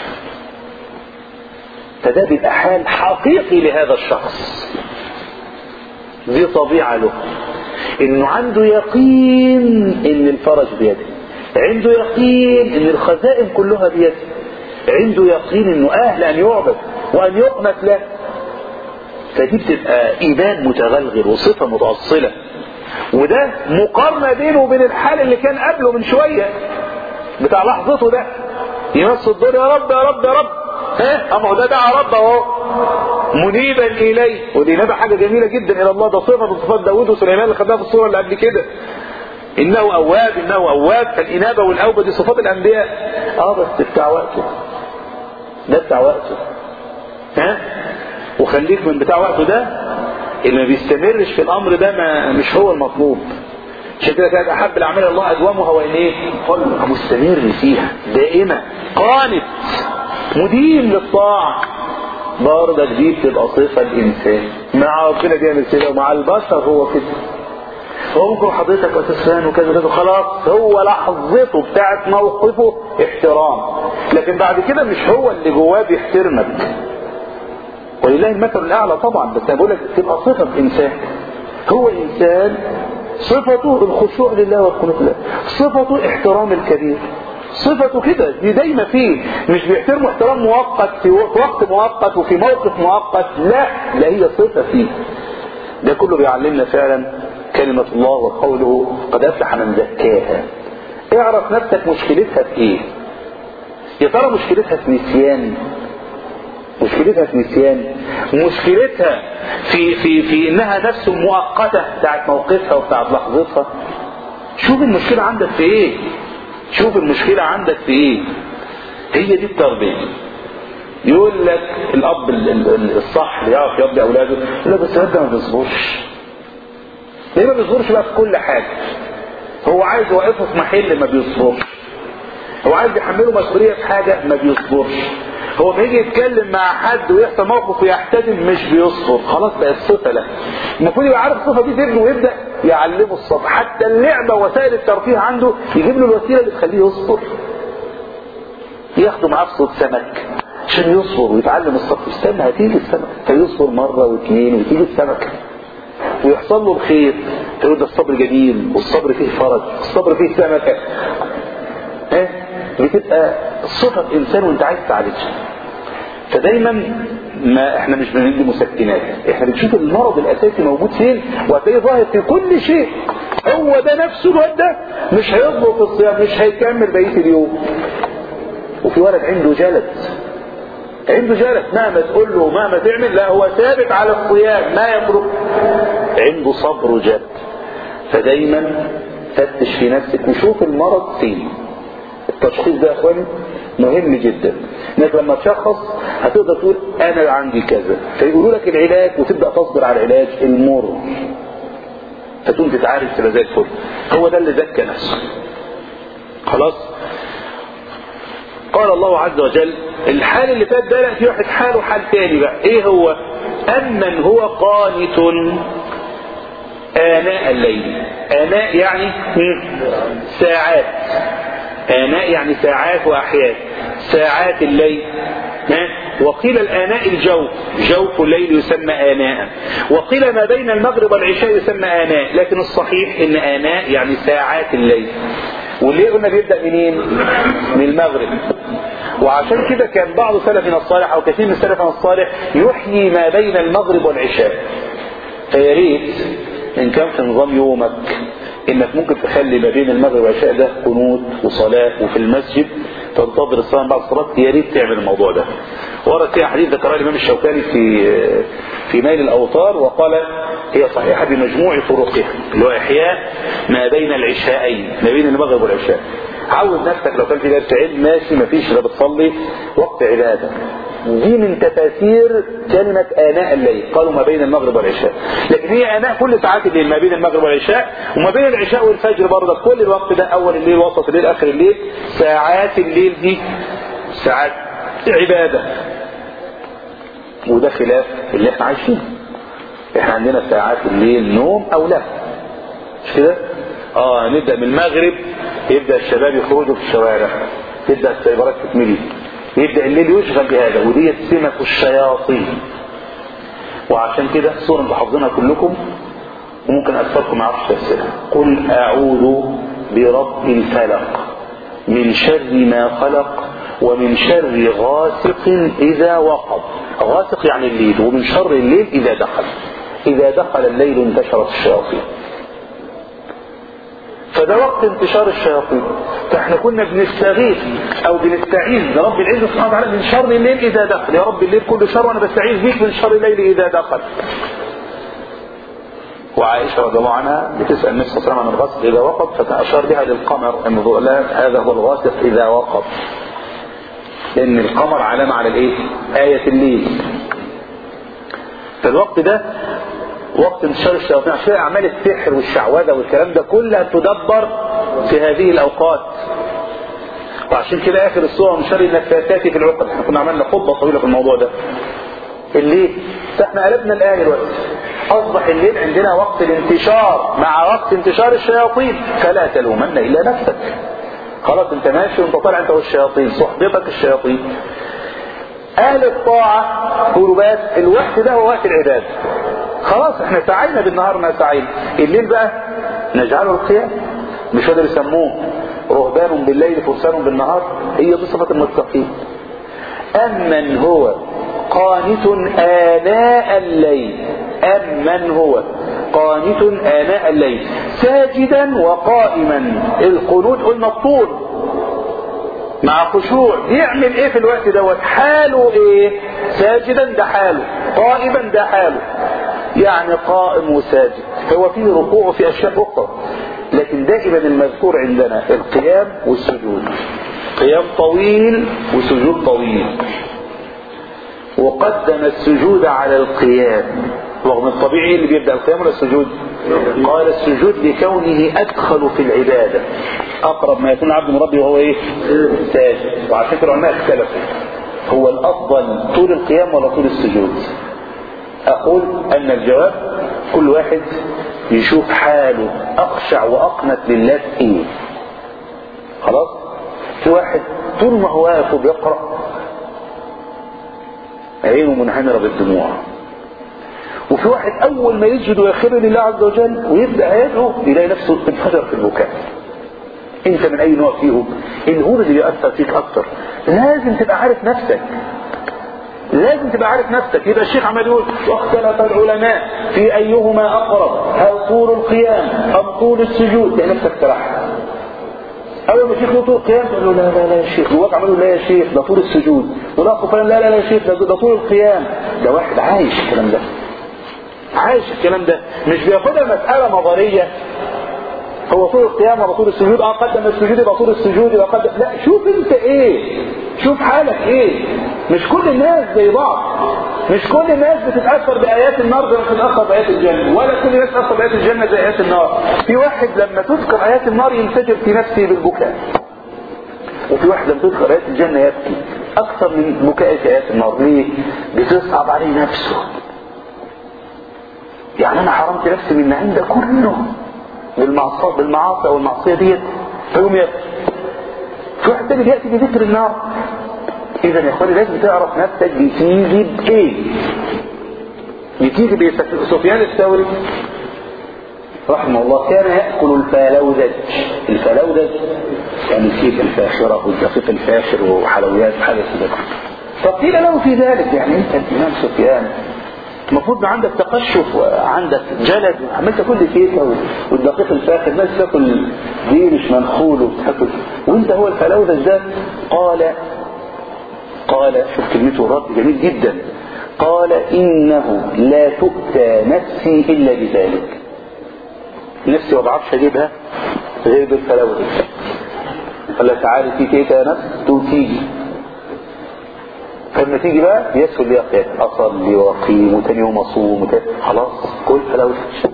فده بيبقى حال حقيقي لهذا الشخص دي طبيعة له انه عنده يقين ان الفرج بيده عنده يقين ان الخزائن كلها بيده عنده يقين انه اهل ان يعبد وان يقنت له فدي بتبقى ايمان متغلغل وصفه متاصله وده مقارنه بينه وبين الحال اللي كان قبله من شويه بتاع لحظته ده يمس الدور يا رب يا رب يا رب ها اما هو ده دعا ربه اهو منيبا اليه ودي نبى حاجه جميله جدا الى الله ده صفه من صفات داوود وسليمان اللي خدناها في الصوره اللي قبل كده انه اواب انه اواب فالانابه والاوبه دي صفات الانبياء اه بس بتاع وقته ده بتاع وقته ها وخليك من بتاع وقته ده اللي ما بيستمرش في الامر ده ما مش هو المطلوب عشان كده كانت احب الاعمال الى الله ادومها وان ايه؟ مستمر فيها دائمه قانت مدين للطاعه برضه دي بتبقى صفه الانسان مع ربنا بيعمل كده ومع البشر هو كده هو ممكن حضرتك اساسا وكذا كذا خلاص هو لحظته بتاعت موقفه احترام لكن بعد كده مش هو اللي جواه بيحترمك ولله المثل الاعلى طبعا بس انا بقول لك تبقى صفه انسان هو انسان صفته الخشوع لله والقنوت له صفته احترام الكبير صفته كده دي دايما فيه مش بيحترمه احترام مؤقت في وقت مؤقت وفي موقف مؤقت لا لا هي صفه فيه ده كله بيعلمنا فعلا كلمة الله وقوله قد أفلح من زكاها اعرف نفسك مشكلتها في ايه يا ترى مشكلتها في نسيان مشكلتها في نسيان مشكلتها في في في انها نفس مؤقته بتاعت موقفها وبتاعت لحظتها شوف المشكله عندك في ايه شوف المشكله عندك في ايه هي دي التربيه يقول لك الاب الصح اللي يعرف يربي اولاده يقول لك بس ده ما بيصبرش ليه ما بيصبرش بقى في كل حاجه هو عايز يوقفه في محل ما بيصبرش هو عايز يحمله مسؤوليه في حاجه ما بيصبرش هو بيجي يتكلم مع حد ويحصل موقف ويحتدم مش بيصبر خلاص بقت صفه له المفروض يبقى عارف الصفه دي ابنه ويبدا يعلمه الصبر حتى اللعبه وسائل الترفيه عنده يجيب له الوسيله اللي تخليه يصبر ياخده معاه في صوت سمك عشان يصبر ويتعلم الصبر استنى هتيجي السمك فيصبر مره واثنين وتيجي السمكه ويحصل له الخير تقول ده الصبر جميل والصبر فيه فرج الصبر فيه سمكه ها بتبقى صفة انسان وانت عايز تعالجها فدايما ما احنا مش بندي مسكنات احنا بنشوف المرض الاساسي موجود فين وهتلاقيه ظاهر في كل شيء هو ده نفسه الواد ده مش هيصبر في الصيام مش هيكمل بقيه اليوم وفي ولد عنده جلد عنده جلد مهما تقول له مهما تعمل لا هو ثابت على الصيام ما يترك عنده صبر وجلد فدايما فتش في نفسك وشوف المرض فين التشخيص ده يا اخواني مهم جدا انك لما تشخص هتقدر تقول انا عندي كذا فيقولوا لك العلاج وتبدا تصبر على العلاج المر فتقوم تتعالج تبقى زي الفل هو ده اللي زكى نفسه خلاص قال الله عز وجل الحال اللي فات ده لا في واحد حاله حال تاني بقى ايه هو امن هو قانت آناء الليل آناء يعني ساعات آناء يعني ساعات وأحيان ساعات الليل وقيل الآناء الجوف جوف الليل يسمى آناء وقيل ما بين المغرب والعشاء يسمى آناء لكن الصحيح إن آناء يعني ساعات الليل والليل قلنا بيبدأ منين من المغرب وعشان كده كان بعض سلفنا الصالح أو كثير من سلفنا الصالح يحيي ما بين المغرب والعشاء فيا ريت إن كان في نظام يومك انك ممكن تخلي ما بين المغرب والعشاء ده قنوت وصلاة وفي المسجد تنتظر الصلاة بعد الصلاة يا ريت تعمل الموضوع ده ورد فيها حديث ذكرها الامام الشوكاني في في ميل الاوطار وقال هي صحيحة بمجموع طرقها اللي هو احياء ما بين العشاءين ما بين المغرب والعشاء عود نفسك لو كان في درس علم ماشي ما فيش لا بتصلي وقت عباده دي من تفاسير كلمة آناء الليل قالوا ما بين المغرب والعشاء لكن هي آناء كل ساعات الليل ما بين المغرب والعشاء وما بين العشاء والفجر برضه كل الوقت ده أول الليل وسط الليل آخر الليل ساعات الليل دي ساعات عبادة وده خلاف اللي احنا عايشينه احنا عندنا ساعات الليل نوم أو لا مش كده؟ اه نبدأ من المغرب يبدأ الشباب يخرجوا في الشوارع تبدأ السيارات تتملي يبدأ الليل يشغل بهذا ودي سمة الشياطين وعشان كده سورة انتوا حافظينها كلكم وممكن أكثركم ما يعرفش تفسيرها قل أعوذ برب الفلق من شر ما خلق ومن شر غاسق إذا وقب غاسق يعني الليل ومن شر الليل إذا دخل إذا دخل الليل انتشرت الشياطين فده وقت انتشار الشياطين فاحنا كنا بنستغيث او بنستعيذ برب العزة سبحانه وتعالى من شر الليل اذا دخل يا رب الليل كله شر وانا بستعيذ بيك من شر الليل اذا دخل وعائشة رضي الله عنها بتسأل النبي صلى الله عليه وسلم عن الغسل إذا وقف فأشار بها للقمر أن لا هذا هو الغاسق إذا وقف لأن القمر علامة على الإيه؟ آية الليل فالوقت ده وقت انتشار الشياطين عشان أعمال السحر والشعوذة والكلام ده كلها تدبر في هذه الأوقات وعشان كده آخر السورة من شر النفاثات في العقد احنا كنا عملنا خطبة طويلة في الموضوع ده الليل فاحنا قلبنا الآية دلوقتي أصبح الليل عندنا وقت الانتشار مع وقت انتشار الشياطين فلا تلومن إلا نفسك خلاص انت ماشي وانت طالع انت والشياطين صحبتك الشياطين اهل الطاعة قولوا بس الوقت ده هو وقت العبادة خلاص احنا سعينا بالنهار ما سعينا الليل بقى نجعله القيام مش هذا يسموه رهبان بالليل فرسان بالنهار هي دي صفة المتقين أمن هو قانت آناء الليل أمن هو قانت آناء الليل ساجدا وقائما القنوت قلنا الطول مع خشوع يعمل ايه في الوقت دوت حاله ايه ساجدا ده حاله قائما ده حاله يعني قائم وساجد هو فيه ركوع في اشياء اخرى لكن دائما المذكور عندنا القيام والسجود قيام طويل وسجود طويل وقدم السجود على القيام رغم الطبيعي اللي بيبدأ القيام ولا السجود قال السجود لكونه أدخل في العبادة أقرب ما يكون عبد من ربه وهو إيه ساجد وعلى فكرة العلماء اختلفوا هو الأفضل طول القيام ولا طول السجود أقول أن الجواب كل واحد يشوف حاله أخشع وأقنت لله في إيه خلاص في واحد طول ما هو واقف وبيقرأ عينه منهمرة بالدموع وفي واحد اول ما يسجد ويخر لله عز وجل ويبدا يدعو يلاقي نفسه انفجر في البكاء انت من اي نوع فيهم النور اللي بيأثر فيك اكتر لازم تبقى عارف نفسك لازم تبقى عارف نفسك يبقى الشيخ عمال يقول واختلف العلماء في ايهما اقرب هل طول القيام ام طول السجود تلاقي نفسك ترحل اول ما الشيخ له طول القيام تقول له لا لا لا يا شيخ جواك عمال لا يا شيخ ده طول السجود ولا فلان لا لا لا يا شيخ ده, ده طول القيام ده واحد عايش الكلام ده عايش الكلام ده مش بياخدها مسألة نظرية هو طول القيام ولا طول السجود اه قدم السجود يبقى طول السجود يبقى قدم لا شوف انت ايه شوف حالك ايه مش كل الناس زي بعض مش كل الناس بتتاثر بايات النار زي ما بتتاثر بايات الجنه ولا كل الناس تتاثر بايات الجنه زي ايات النار في واحد لما تذكر ايات النار ينفجر في نفسه بالبكاء وفي واحد لما تذكر ايات الجنه يبكي اكثر من بكاء في ايات النار ليه بتصعب عليه نفسه يعني انا حرمت نفسي من النعيم ده كله بالمعصيه بالمعاصي او المعصيه ديت فيقوم يبكي في واحد تاني بياتي بذكر النار اذا يا اخواني لازم تعرف نفسك بتيجي بايه بتيجي بايه سفيان الثوري رحمه الله كان ياكل الفلوذج الفلوذج يعني الكيك الفاخره والدقيق الفاخر وحلويات حاجه كده فقيل له في ذلك يعني انت الامام سفيان المفروض عندك تقشف وعندك جلد عمال تاكل كيكه والدقيق الفاخر الناس تاكل ديرش منخول وبتاكل وانت هو الفلوذج ده قال قال شوف كلمته الرد جميل جدا قال انه لا تؤتى نفسي الا بذلك نفسي ما بعرفش اجيبها غير بالفلوذج قال تعالي في كيكه يا نفس تيجي فلما تيجي بقى يسهل لي قيام اصلي واقيم وتاني يوم اصوم وتاني خلاص كل فلوس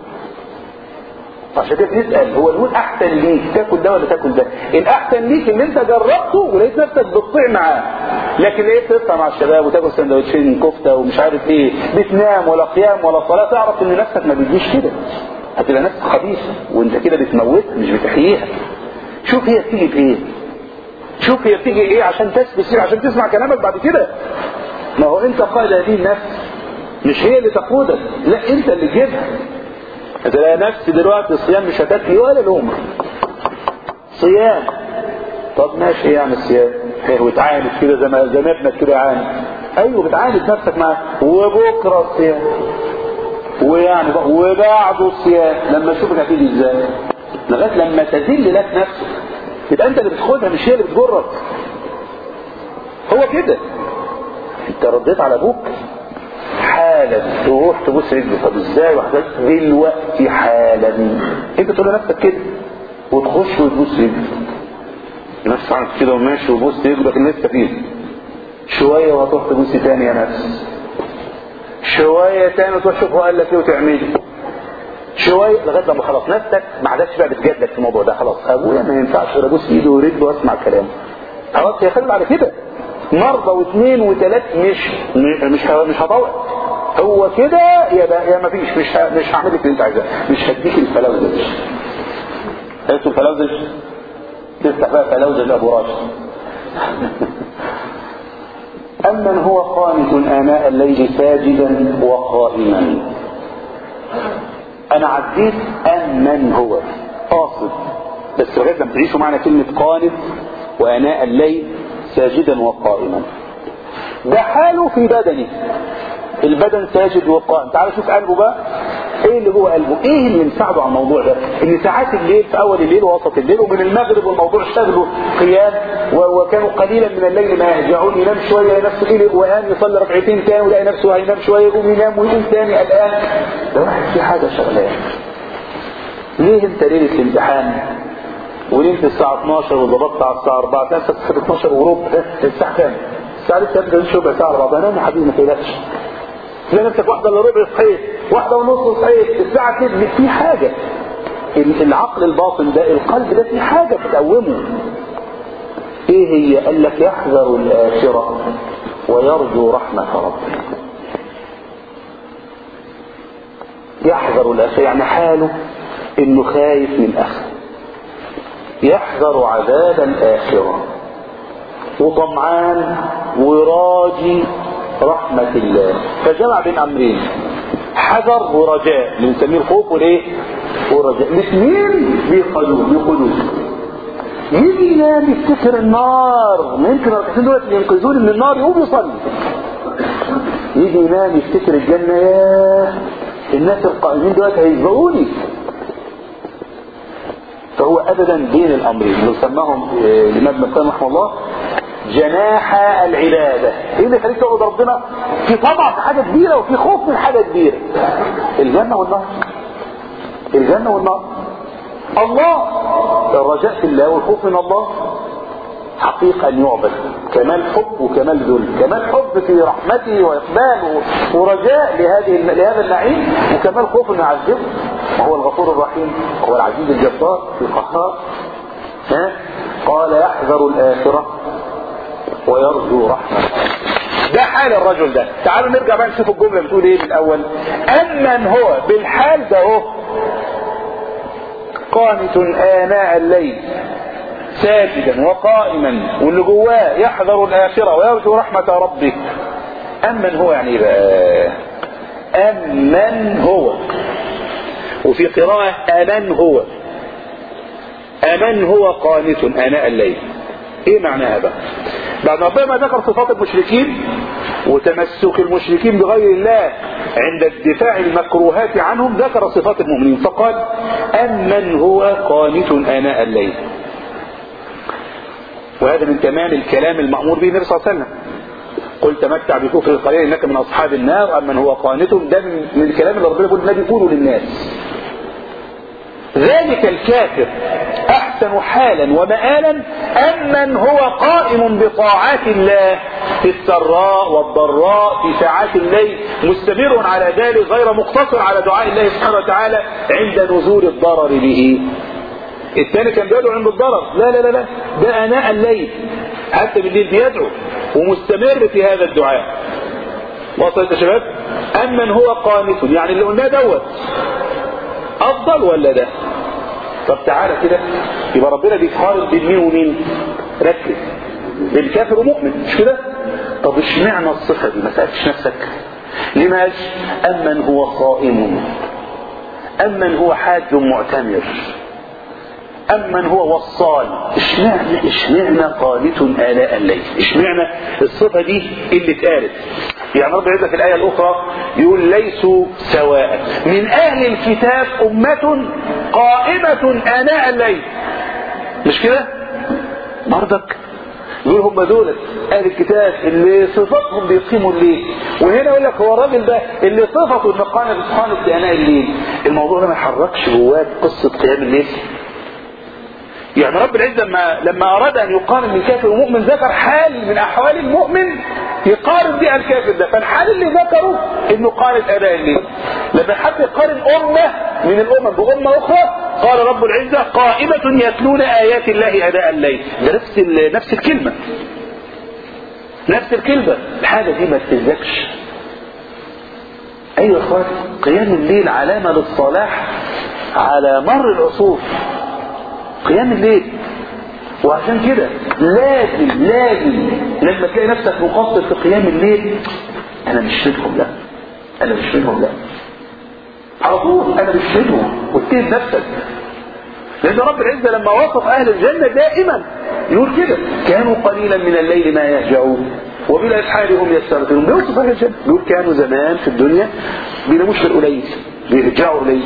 عشان كده نسال هو نقول احسن ليك تاكل ده ولا تاكل ده الاحسن ليك ان انت جربته ولقيت نفسك بتطيع معاه لكن لقيت تطلع مع الشباب وتاكل سندوتشين كفته ومش عارف ايه بتنام ولا قيام ولا صلاه تعرف ان نفسك ما بتجيش كده هتبقى نفسك خبيثه وانت كده بتموتها مش بتحييها شوف هي بتيجي بايه شوف هي بتيجي ايه عشان تثبت فيه عشان تسمع كلامك بعد كده ما هو انت قائد هذه النفس مش هي اللي تقودك لا انت اللي تجيبها تلاقي نفسي دلوقتي الصيام مش هتاكلي ولا الامر صيام طب ماشي ايه يعني الصيام وتعاند كده زي ما زي ما ابنك كده عاند ايوه بتعاند نفسك معاه وبكره الصيام ويعني وبعده الصيام لما اشوفك هتيجي ازاي لغايه لما تذل لك نفسك يبقى انت اللي بتاخدها مش هي اللي بتجرك هو كده انت رديت على ابوك حالا تروح تبص رجلي طب ازاي وحدات دلوقتي حالا انت تقول لنفسك كده وتخش وتبص رجلي نفس عنك كده وماشي وبص رجلك لسه فيه شويه وهتروح تبص تاني يا نفس شويه تاني وتروح تشوف هو قال لك ايه وتعمله شويه لغايه لما خلاص نفسك ما عادتش بقى بتجادلك في الموضوع ده خلاص ابويا ما ينفعش غير ابوس ايده ورجله واسمع كلامه خلاص هي خلي على كده مرضى واثنين وثلاث مش مش مش هطوع هو كده يا بقى يا ما فيش مش ه- مش هعمل لك اللي انت عايزاه مش هديك الفلوزج عرفتوا الفلوزج تفتح بقى فلوزج ابو راشد أمن هو قانت آناء الليل ساجدا وقائما أنا عديت أمن هو قاصد بس لغاية لما تعيشوا معنا كلمة قانت وآناء الليل ساجدا وقائما ده حاله في بدنه البدن ساجد وقائم تعال شوف قلبه بقى ايه اللي جوه قلبه ايه اللي مساعده على الموضوع ده ان ساعات الليل في اول الليل ووسط الليل ومن المغرب والموضوع اشتغلوا قيام و- وكانوا قليلا من الليل ما يهجعون ينام شويه يلاقي نفسه ايه وقام يصلي ركعتين تاني ويلاقي نفسه هينام شويه يقوم ينام ويقوم تاني الان ده واحد في حاجه شغلاه ليه انت ليله الامتحان ونمت الساعة 12 وضربت على الساعة 4 تلاقي نفسك صحيت 12 وربع الساعة كام؟ الساعة لسه تبدأ ربع ساعة على بعضها نام يا حبيبي ما تقلقش تلاقي نفسك واحدة الا ربع صحيت واحدة ونص صحيت الساعة 2 في حاجة ال- العقل الباطن ده القلب ده في حاجة بتقومه ايه هي؟ قال لك يحذر الآخرة ويرجو رحمة ربه يحذر الآخرة يعني حاله انه خايف من اخره يحذر عذاب الآخرة وطمعان وراجي رحمة الله فجمع بين أمرين حذر ورجاء اللي بنسميه الخوف والايه؟ والرجاء الاثنين بيقلوه بيقلوه يجي ينام يفتكر النار ما يمكن الركعتين دول اللي ينقذوني من النار يقوم يصلي يجي ينام يفتكر الجنة يا الناس القائمين دلوقتي هيسبقوني فهو ابدا بين الامرين اللي سماهم آه، الامام ابن القيم رحمه الله جناح العباده ايه اللي يخليك تعبد ربنا في طمع في حاجه كبيره وفي خوف من حاجه كبيره الجنه والنار الجنه والنار الله الرجاء في الله والخوف من الله حقيقة أن يعبد كمال حب وكمال ذل كمال حب في رحمته وإقباله ورجاء لهذه لهذا النعيم وكمال خوف أن يعذبه وهو الغفور الرحيم وهو العزيز الجبار القهار ها قال يحذر الآخرة ويرجو رحمة ده حال الرجل ده تعالوا نرجع بقى نشوف الجملة بتقول ايه من الأول أمن هو بالحال ده هو قانت آناء الليل ساجدا وقائما واللي جواه يحذر الآخرة ويرجو رحمة ربه أمن هو يعني إيه بقى أمن هو وفي قراءة أمن هو أمن هو قانت آناء الليل ايه معناها بقى بعد ربنا ما ذكر صفات المشركين وتمسك المشركين بغير الله عند الدفاع المكروهات عنهم ذكر صفات المؤمنين فقال أمن هو قانت آناء الليل وهذا من تمام الكلام المأمور به النبي صلى الله عليه وسلم قل تمتع بكفر القليل انك من اصحاب النار امن هو قانت ده من من الكلام اللي ربنا يقول النبي يقوله للناس ذلك الكافر احسن حالا ومآلا امن هو قائم بطاعات الله في السراء والضراء في ساعات الليل مستمر على ذلك غير مقتصر على دعاء الله سبحانه وتعالى عند نزول الضرر به الثاني كان بيدعو عند الضرر لا لا لا لا ده اناء الليل حتى بالليل بيدعو ومستمر في هذا الدعاء وصلت يا شباب امن هو قانت يعني اللي قلناه دوت افضل ولا ده طب تعالى كده يبقى ربنا بيقارن بين مين ومين ركز بين كافر ومؤمن مش كده طب اشمعنى الصفه دي ما سالتش نفسك ليه ما قالش امن هو صائم امن هو حاج معتمر أمن هو وصال اشمعنى اشمعنى قانت آلاء الليل اشمعنى الصفة دي اللي اتقالت يعني رب يعزك الآية الأخرى يقول ليسوا سواء من أهل الكتاب أمة قائمة آناء الليل مش كده برضك دول هم دول اهل الكتاب اللي صفاتهم بيقيموا الليل وهنا يقول لك هو الراجل ده اللي صفته انه قام بصحانه في اناء الليل الموضوع ده ما يحركش جواك قصه قيام الليل يعني رب العزة لما لما أراد أن يقارن من كافر ومؤمن ذكر حال من أحوال المؤمن يقارن بها الكافر ده فالحال اللي ذكره إنه قارن أداء الليل لما حب يقارن أمة من الأمم بأمة أخرى قال رب العزة قائمة يتلون آيات الله أداء الليل ده نفس نفس الكلمة نفس الكلمة الحاجة دي ما تتذكش أيوة أخواتي قيام الليل علامة للصلاح على مر العصور قيام الليل وعشان كده لازم لازم لما تلاقي نفسك مقصر في قيام الليل انا مش منهم لا انا مش منهم لا على طول انا مش منهم واتهم نفسك لان رب العزه لما وصف اهل الجنه دائما يقول كده كانوا قليلا من الليل ما يهجعون وبالاسحار هم يستغفرون بيوصف اهل الجنه يقول كانوا زمان في الدنيا بيناموش في القليل بيرجعوا قليل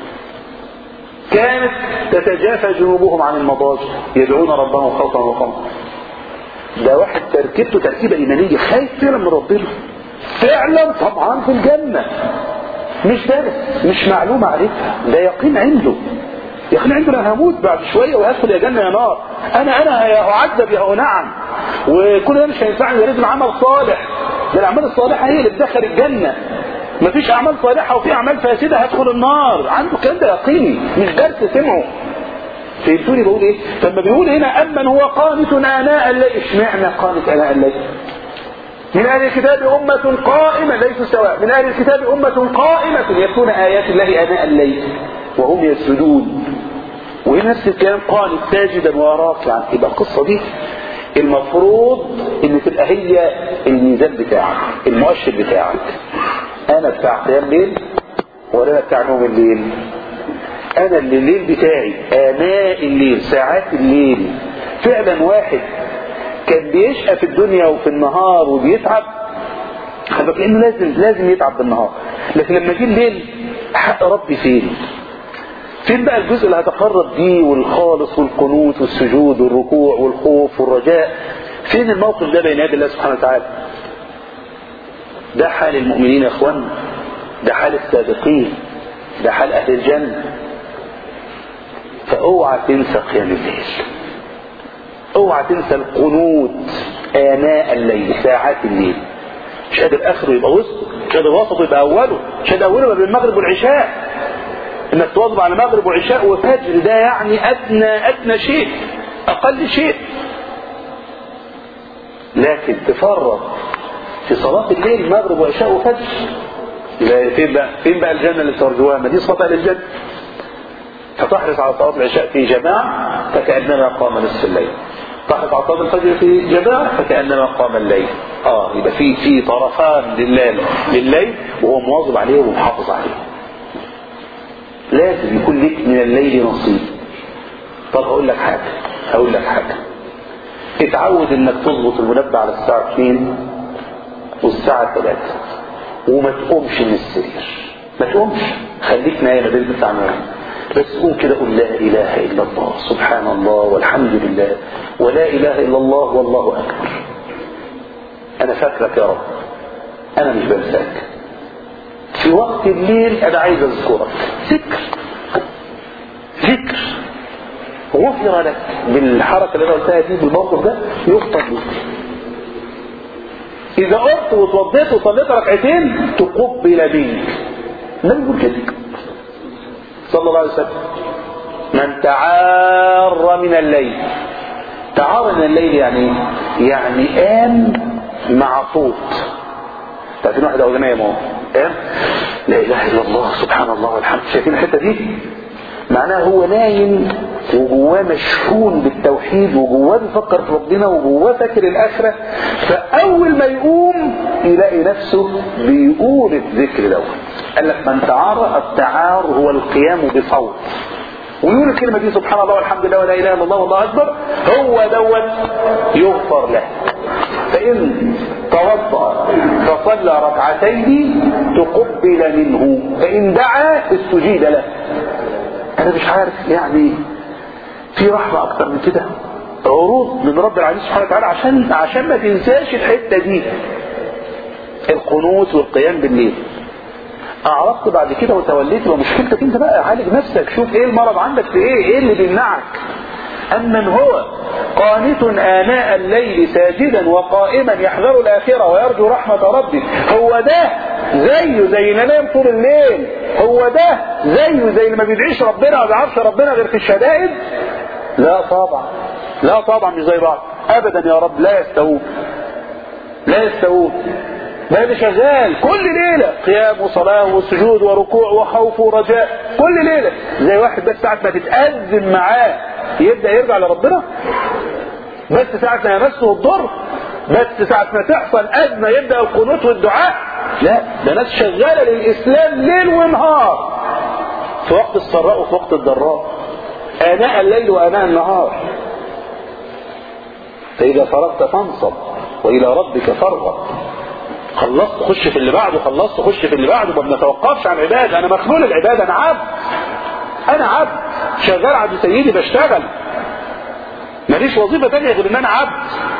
كانت تتجافى جنوبهم عن المضاجع يدعون ربهم خوفا وطمعا ده واحد تركيبته تركيبة إيمانية خايف فعلا من ربنا فعلا طبعا في الجنة مش ده مش معلومة عليها ده يقين عنده يقين عنده انا هموت بعد شوية وهدخل يا جنة يا نار انا انا يا اعذب يا نعم وكل ده مش هينفعني لازم عمل صالح ده الاعمال الصالحة هي اللي بتدخل الجنة مفيش اعمال صالحه وفي اعمال فاسده هدخل النار عنده الكلام ده يقيني مش درس سمعه فهمتوني بقول ايه فلما بيقول هنا امن هو قانت اناء الليل اشمعنى قانت اناء الليل من اهل الكتاب امه قائمه ليسوا سواء من اهل الكتاب امه قائمه يتلون ايات الله اناء الليل وهم يسجدون وهنا نفس الكلام قانت ساجدا وراكعا يبقى القصه دي المفروض ان تبقى هي الميزان بتاعك المؤشر بتاعك انا بتاع قيام ليل ولا انا بتاع نوم الليل انا اللي الليل بتاعي اناء الليل ساعات الليل فعلا واحد كان بيشقى في الدنيا وفي النهار وبيتعب خلي بالك لانه لازم لازم يتعب بالنهار لكن لما جه الليل حق ربي فين فين بقى الجزء اللي هتقرب بيه والخالص والقنوت والسجود والركوع والخوف والرجاء فين الموقف ده بين يدي الله سبحانه وتعالى ده حال المؤمنين يا اخوان ده حال السابقين ده حال اهل الجنة فاوعى تنسى قيام الليل اوعى تنسى القنوت اناء الليل ساعات الليل مش قادر اخره يبقى وسطه مش قادر وسطه يبقى اوله مش قادر اوله يبقى بين المغرب والعشاء انك تواظب على مغرب وعشاء وفجر ده يعني ادنى ادنى شيء اقل شيء لكن تفرط في صلاة الليل مغرب وعشاء وفجر يبقى فين بقى فين بقى الجنة اللي ترجوها ما دي صلاة أهل الجنة فتحرص على صلاة العشاء في جماعة فكأنما قام نصف الليل تحرص على صلاة الفجر في جماعة فكأنما قام الليل اه يبقى في في طرفان لله لليل وهو مواظب عليه ومحافظ عليه لازم يكون لك من الليل نصيب طب اقول لك حاجة اقول لك حاجة اتعود انك تظبط المنبه على الساعة 2 والساعة 3 وما تقومش من السرير ما تقومش خليك نايم ليل بتاع نايم بس قوم كده قول لا اله الا الله سبحان الله والحمد لله ولا اله الا الله والله اكبر انا فاكرك يا رب انا مش بنساك في وقت الليل انا عايز اذكرك ذكر ذكر غفر لك بالحركة اللي انا قلتها دي بالموقف ده يغفر لك اذا قمت وتوضيت وصليت ركعتين تقبل منك النبي بيقول كده صلى الله عليه وسلم من تعار من الليل تعار من الليل يعني يعني قام مع صوت تعرفين واحد او نايم اهو قام لا اله الا الله سبحان الله والحمد شايفين الحته دي معناها هو نايم وجواه مشحون بالتوحيد وجواه بيفكر في ربنا وجواه فاكر الاخره فاول ما يقوم يلاقي نفسه بيقول الذكر دوت قال لك من تعار التعار هو القيام بصوت ويقول الكلمه دي سبحان الله والحمد لله ولا اله الا الله والله اكبر هو دوت يغفر له فإن توضأ فصلى ركعتين تقبل منه فإن دعا استجيب له انا مش عارف يعني في رحمة اكتر من كده عروض من رب العالمين سبحانه وتعالى عشان عشان ما تنساش الحتة دي القنوت والقيام بالليل اعرضت بعد كده وتوليت ومشكلتك انت بقى عالج نفسك شوف ايه المرض عندك في ايه ايه اللي بيمنعك أمن هو قانت آناء الليل ساجدا وقائما يحذر الآخرة ويرجو رحمة ربه هو ده زيه زي اللي نام طول الليل هو ده زيه زي اللي ما بيدعيش ربنا وما بيعرفش ربنا غير في الشدائد لا طبعا لا طبعا مش زي بعض أبدا يا رب لا يستوون لا يستوون ده اللي شغال كل ليلة قيام وصلاة وسجود وركوع وخوف ورجاء كل ليلة زي واحد بس ساعة ما تتأذن معاه يبدأ يرجع لربنا بس ساعة ما يمسه الضر بس ساعة ما تحصل أزمة يبدأ القنوت والدعاء لا ده ناس شغالة للإسلام ليل ونهار في وقت السراء وفي وقت الضراء آناء الليل وآناء النهار فإذا فرغت فانصب وإلى ربك فارغب خلصت خش في اللي بعده خلصت خش في اللي بعده ما بنتوقفش عن العبادة أنا مخلول العبادة أنا عبد أنا عبد شغال عند سيدي بشتغل ماليش وظيفة تانية غير إن أنا عبد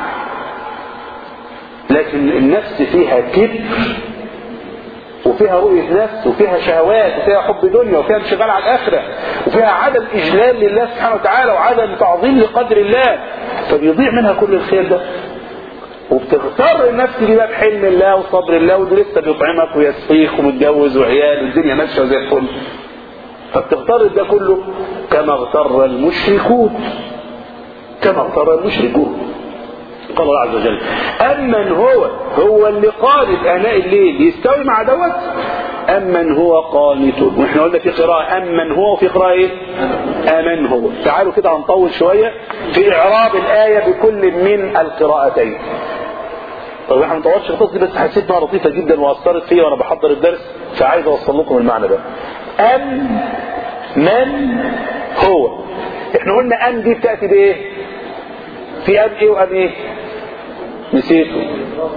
لكن النفس فيها كبر وفيها رؤية نفس وفيها شهوات وفيها حب دنيا وفيها انشغال على الآخرة وفيها عدم إجلال لله سبحانه وتعالى وعدم تعظيم لقدر الله فبيضيع منها كل الخير ده وبتغتر النفس دي بقى بحلم الله وصبر الله وده لسه بيطعمك ويسقيك ومتجوز وعيال والدنيا ماشيه زي الفل فبتغتر ده كله كما اغتر المشركون كما اغتر المشركون قال الله عز وجل أمن هو هو اللي قانت آناء الليل يستوي مع دوت أمن هو قانت واحنا قلنا في قراءة أمن هو وفي قراءة إيه؟ أمن هو تعالوا كده هنطول شوية في إعراب الآية بكل من القراءتين طب احنا ما نطولش القصة دي بس حسيت انها لطيفة جدا وأثرت فيا وأنا بحضر الدرس فعايز أوصل لكم المعنى ده أم من هو احنا قلنا أم دي بتأتي بإيه؟ في أم إيه وأم إيه؟ نسيته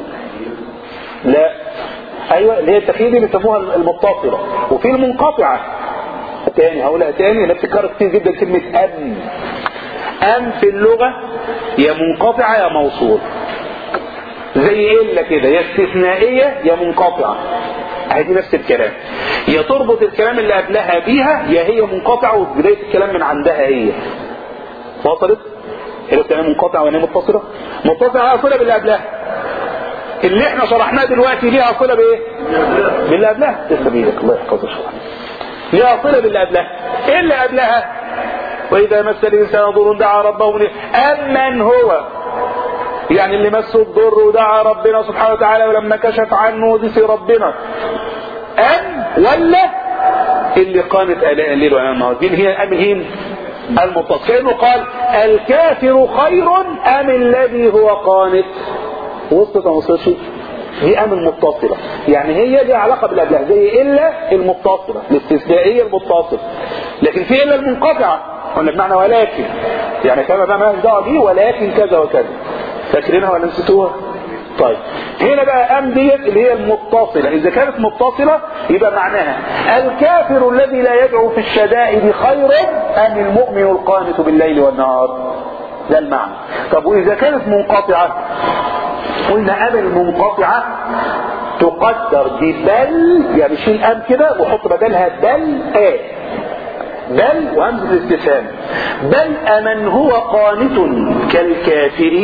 لا ايوه اللي هي التخيل اللي بيسموها المتصله وفي المنقطعه تاني هقولها تاني نفس الكرر كتير جدا كلمه ام ام في اللغه يا منقطعه يا موصول زي الا كده يا استثنائيه يا منقطعه هذه نفس الكلام يا تربط الكلام اللي قبلها بيها يا هي منقطعه وبدايه الكلام من عندها هي وصلت هي بتبقى منقطعه ولا متصله متصله صله باللي قبلها اللي احنا شرحناه دلوقتي ليها صله بايه باللي قبلها لسه بايدك الله يحفظك ليها صله باللي قبلها ايه اللي قبلها واذا مس الانسان ضر دعا ربه امن هو يعني اللي مسه الضر ودعا ربنا سبحانه وتعالى ولما كشف عنه دسي ربنا ام ولا اللي قامت الاء الليل وانام النهار دي هي ام هين المتصل كانه قال الكافر خير ام الذي هو قانت وسطت ما وصلش دي ام المتصله يعني هي ليها علاقه بالابلاغ زي الا المتصله الاستثنائيه المتصله لكن في الا المنقطعه قلنا بمعنى ولكن يعني كما بقى مالهاش دعوه بيه ولكن كذا وكذا فاكرينها ولا نسيتوها؟ طيب هنا بقى ام ديت اللي هي المتصله اذا كانت متصله يبقى معناها الكافر الذي لا يدعو في الشدائد خير ام المؤمن القانت بالليل والنهار ده المعنى طب واذا كانت منقطعه قلنا ام المنقطعه تقدر ببل يعني شيل ام كده وحط بدلها بل ا بل وهمزه الاستفهام بل امن هو قانت كالكافر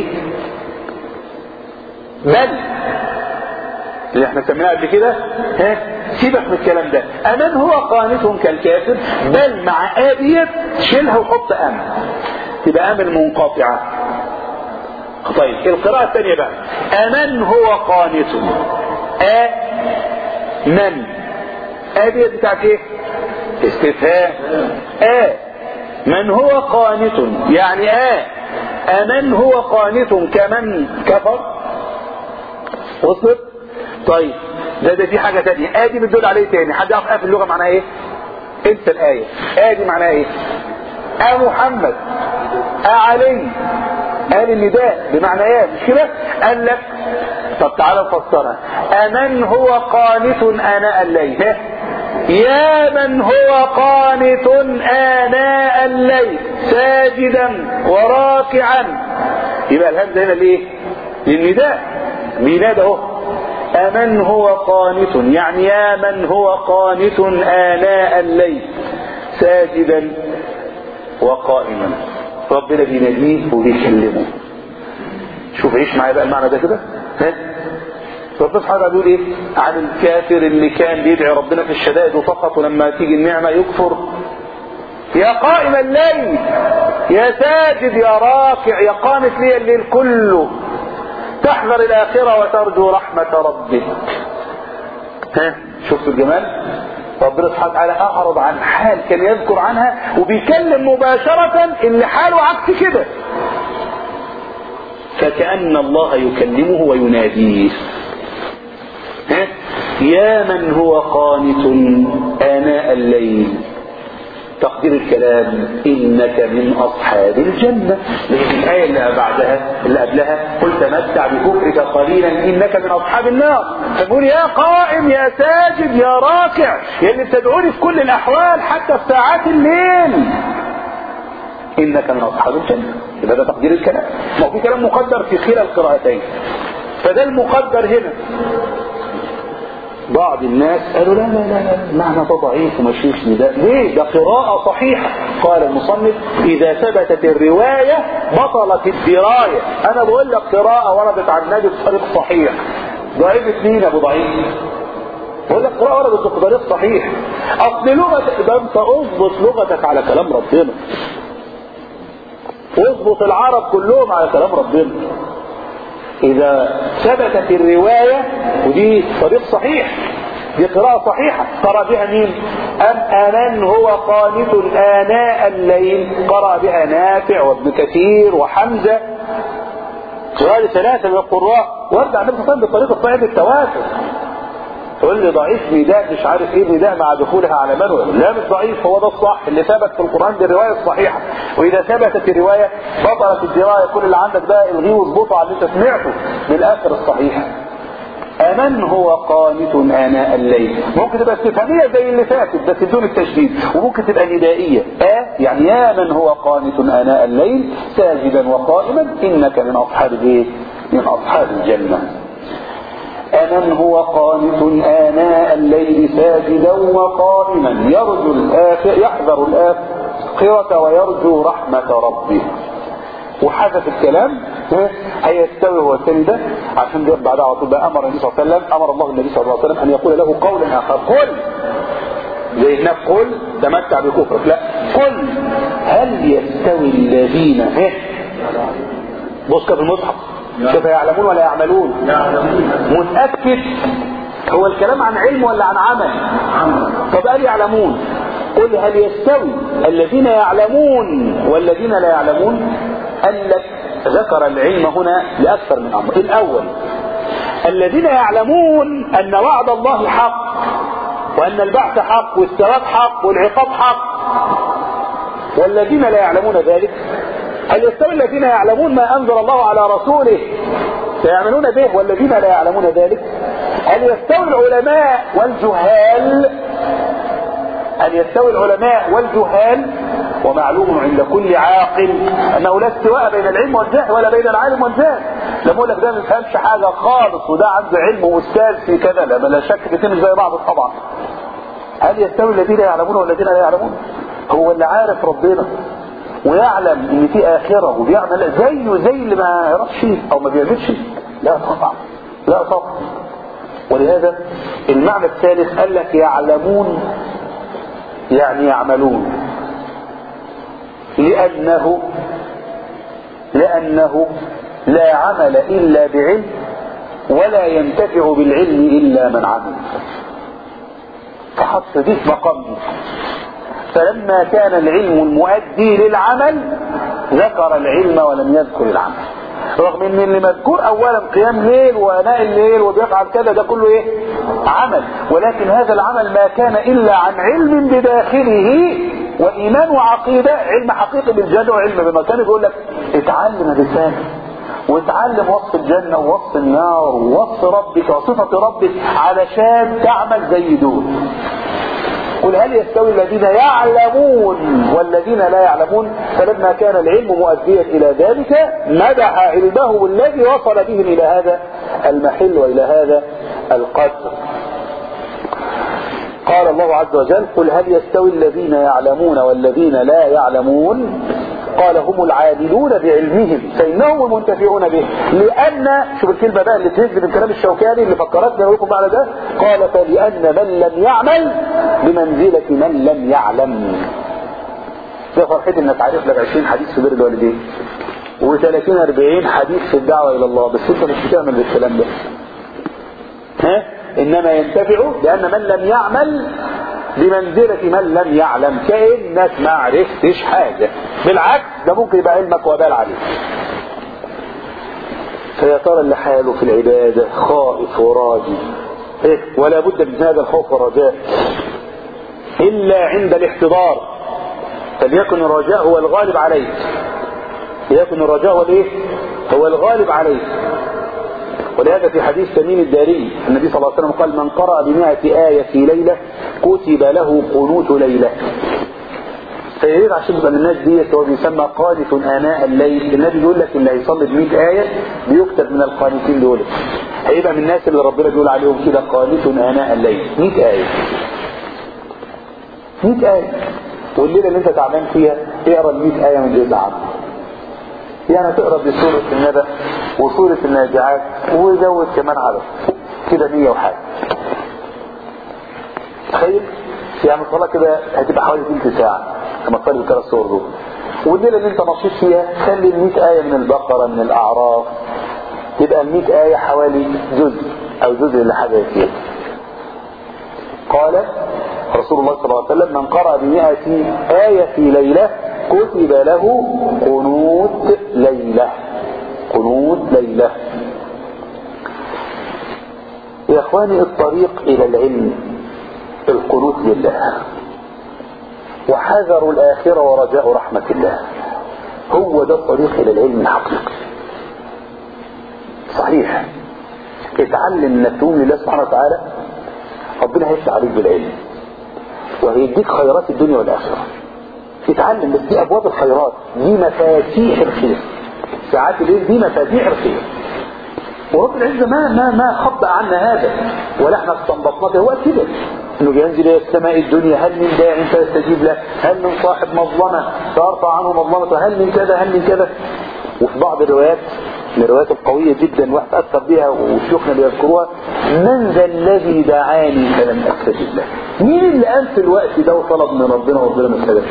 بل اللي احنا سميناه قبل كده ها سيبك من الكلام ده امن هو قانت كالكافر بل مع آدية شيلها وحط ام تبقى ام المنقطعه طيب القراءة الثانية بقى أمن هو قانت أ من آدية بتاعت ايه استفهام آ من هو قانت يعني آ أمن هو قانت كمن كفر وصلت طيب ده ده في حاجة تانية آدي بتدل عليه تاني حد يعرف آه في اللغة معناها ايه انسى الآية آدي معناها ايه آ محمد آ علي قال النداء بمعنى ايه مش كده قال لك طب تعالى نفسرها امن هو قانت اناء الليل ها يا من هو قانت آناء الليل ساجدا وراكعا يبقى الهمزة هنا ليه للنداء بينادى اهو أمن هو قانت يعني يا من هو قانت آناء الليل ساجدا وقائما ربنا بيناديه وبيكلمه شوف عيش معايا بقى المعنى ده كده ها ربنا سبحانه وتعالى بيقول ايه عن الكافر اللي كان بيدعي ربنا في الشدائد فقط ولما تيجي النعمه يكفر يا قائم الليل يا ساجد يا راكع يا قانت لي الليل كله تحذر الاخره وترجو رحمه ربك ها شفتوا الجمال ربنا سبحانه وتعالى اعرض عن حال كان يذكر عنها وبيكلم مباشره اللي حاله عكس كده فكأن الله يكلمه ويناديه ها؟ يا من هو قانت آناء الليل تقدير الكلام إنك من أصحاب الجنة لكن الآية اللي بعدها اللي قبلها قل تمتع بكفرك قليلا إنك من أصحاب النار فنقول يا قائم يا ساجد يا راكع يا اللي بتدعوني في كل الأحوال حتى في ساعات الليل إنك من أصحاب الجنة يبقى ده تقدير الكلام ما هو في كلام مقدر في كلا القراءتين فده المقدر هنا بعض الناس قالوا لا لا لا لا المعنى ده ضعيف ومشيش ده ليه ده قراءة صحيحة قال المصنف إذا ثبتت الرواية بطلت الدراية أنا بقول لك قراءة وردت عن النبي بطريق صحيح ضعيف مين أبو ضعيف بقول لك قراءة وردت بطريق صحيح أصل لغة ده أنت أضبط لغتك على كلام ربنا واضبط العرب كلهم على كلام ربنا اذا ثبتت الرواية ودي طريق صحيح دي قراءة صحيحة قرأ بها مين أم أمن هو قانت آناء الليل قرأ بها نافع وابن كثير وحمزة قراءة ثلاثة من القراء وارجع النبي صلى الله عليه وسلم بطريقة صحيح التواتر تقول لي ضعيف نداء مش عارف ايه نداء مع دخولها على من لا مش ضعيف هو ده الصح اللي ثبت في القرآن دي الرواية الصحيحة واذا ثبتت الرواية بطلت الدراية كل اللي عندك بقى الغيه واظبطه على اللي انت سمعته بالاخر الصحيحة أمن هو قانت آناء الليل ممكن تبقى استفهامية زي اللي فاتت بس بدون التشديد وممكن تبقى ندائية آه يعني يا من هو قانت آناء الليل ساجدا وقائما إنك من أصحاب الايه؟ من أصحاب الجنة أمن هو قانت آناء الليل ساجدا وقائما يرجو الآخر يحذر الآخرة ويرجو رحمة ربه وحذف الكلام هيستوي هو الثاني ده عشان ده بعدها على طول بقى امر النبي صلى الله عليه وسلم امر الله النبي صلى الله عليه وسلم ان يقول له قولا اخر قل زي هناك قل تمتع بكفرك لا قل هل يستوي الذين بص في المصحف كيف يعلمون ولا يعملون متأكد هو الكلام عن علم ولا عن عمل طب قال يعلمون قل هل يستوي الذين يعلمون والذين لا يعلمون قال لك ذكر العلم هنا لأكثر من أمر الأول الذين يعلمون أن وعد الله حق وأن البعث حق والثواب حق والعقاب حق والذين لا يعلمون ذلك هل يستوي الذين يعلمون ما أنزل الله على رسوله فيعملون به والذين لا يعلمون ذلك هل يستوي العلماء والجهال هل يستوي العلماء والجهال ومعلوم عند كل عاقل انه لا استواء بين العلم والجهل ولا بين العالم والجاهل لما اقول لك ده ما بيفهمش حاجه خالص وده عنده علم واستاذ في كذا لا لا شك الاثنين مش زي بعض طبعا هل يستوي الذين يعلمون والذين لا يعلمون هو اللي عارف ربنا ويعلم ان في اخره وبيعمل زيه زي اللي ما يعرفش او ما بيعملش لا طبعا لا طبعا ولهذا المعنى الثالث قال لك يعلمون يعني يعملون لأنه لأنه لا عمل إلا بعلم ولا ينتفع بالعلم إلا من عمل فحط دي في مقام دي فلما كان العلم المؤدي للعمل ذكر العلم ولم يذكر العمل رغم ان اللي مذكور اولا قيام ليل واناء الليل وبيفعل كذا ده كله ايه عمل ولكن هذا العمل ما كان الا عن علم بداخله وايمان وعقيده علم حقيقي بالجنه وعلم بمكان يقول لك اتعلم الرساله واتعلم وصف الجنة ووصف النار ووصف ربك وصفة ربك علشان تعمل زي دول قل هل يستوي الذين يعلمون والذين لا يعلمون فلما كان العلم مؤديا الى ذلك مدح علمه الذي وصل بهم الى هذا المحل والى هذا القدر قال الله عز وجل قل هل يستوي الذين يعلمون والذين لا يعلمون قال هم العادلون بعلمهم فإنهم المنتفعون به لأن شوف الكلمة بقى اللي تهز من كلام الشوكاني اللي فكرتنا لكم بعد ده قال فلأن من لم يعمل بمنزلة من لم يعلم يا فرحتي انك عارف لك 20 حديث في بر الوالدين و30 40 حديث في الدعوة إلى الله بس انت مش بتعمل بالكلام ده ها انما ينتفع لان من لم يعمل بمنزلة من لم يعلم كأنك ما عرفتش حاجة بالعكس ده ممكن يبقى علمك وبال عليك فيا ترى اللي حاله في العبادة خائف وراجي إيه؟ ولا بد من هذا الخوف والرجاء إلا عند الاحتضار فليكن الرجاء هو الغالب عليك ليكن الرجاء هو الايه هو الغالب عليك ولهذا في حديث تميم الداري النبي صلى الله عليه وسلم قال من قرأ بمائة آية في ليلة كتب له قنوت ليلة فيريد عشان تبقى من الناس ديت هو بيسمى قانت آناء الليل النبي بيقول لك اللي هيصلي ب 100 آية بيكتب من القانتين دول هيبقى من الناس اللي ربنا بيقول عليهم كده قانت آناء الليل 100 آية 100 آية والليلة اللي انت تعبان فيها اقرا ال 100 آية من جزء عام يعني تقرا بسورة النبأ وسورة الناجعات وزود كمان عدد كده 100 وحاجة تخيل يعني الصلاة كده هتبقى حوالي تلت ساعة لما تصلي الثلاث صور دول والليلة اللي انت نشيط فيها خلي ال 100 آية من البقرة من الأعراف تبقى ال 100 آية حوالي جزء أو جزء لحاجة كده قال رسول الله صلى الله عليه وسلم من قرأ بمئة آية في ليلة كتب له قنوت ليلة قنوت ليلة يا اخواني الطريق الى العلم القنوت لله وحذر الاخرة ورجاء رحمة الله هو ده الطريق الى العلم الحقيقي صحيح اتعلم انك تقوم لله سبحانه وتعالى ربنا هيفتح عليك بالعلم وهيديك خيرات الدنيا والاخره اتعلم بس دي ابواب الخيرات دي مفاتيح الخير ساعات الليل دي مفاتيح الخير ورب العزة ما ما ما خبأ عنا هذا ولا احنا استنبطنا هو كده انه ينزل الى السماء الدنيا هل من داع فيستجيب له هل من صاحب مظلمة فارفع عنه مظلمته هل من كذا هل من كذا وفي بعض الروايات من الروايات القوية جدا واحد أثر بها وشيوخنا بيذكروها من ذا الذي دعاني فلم أستجب له مين اللي قام في الوقت ده وطلب من ربنا وربنا ما استجابش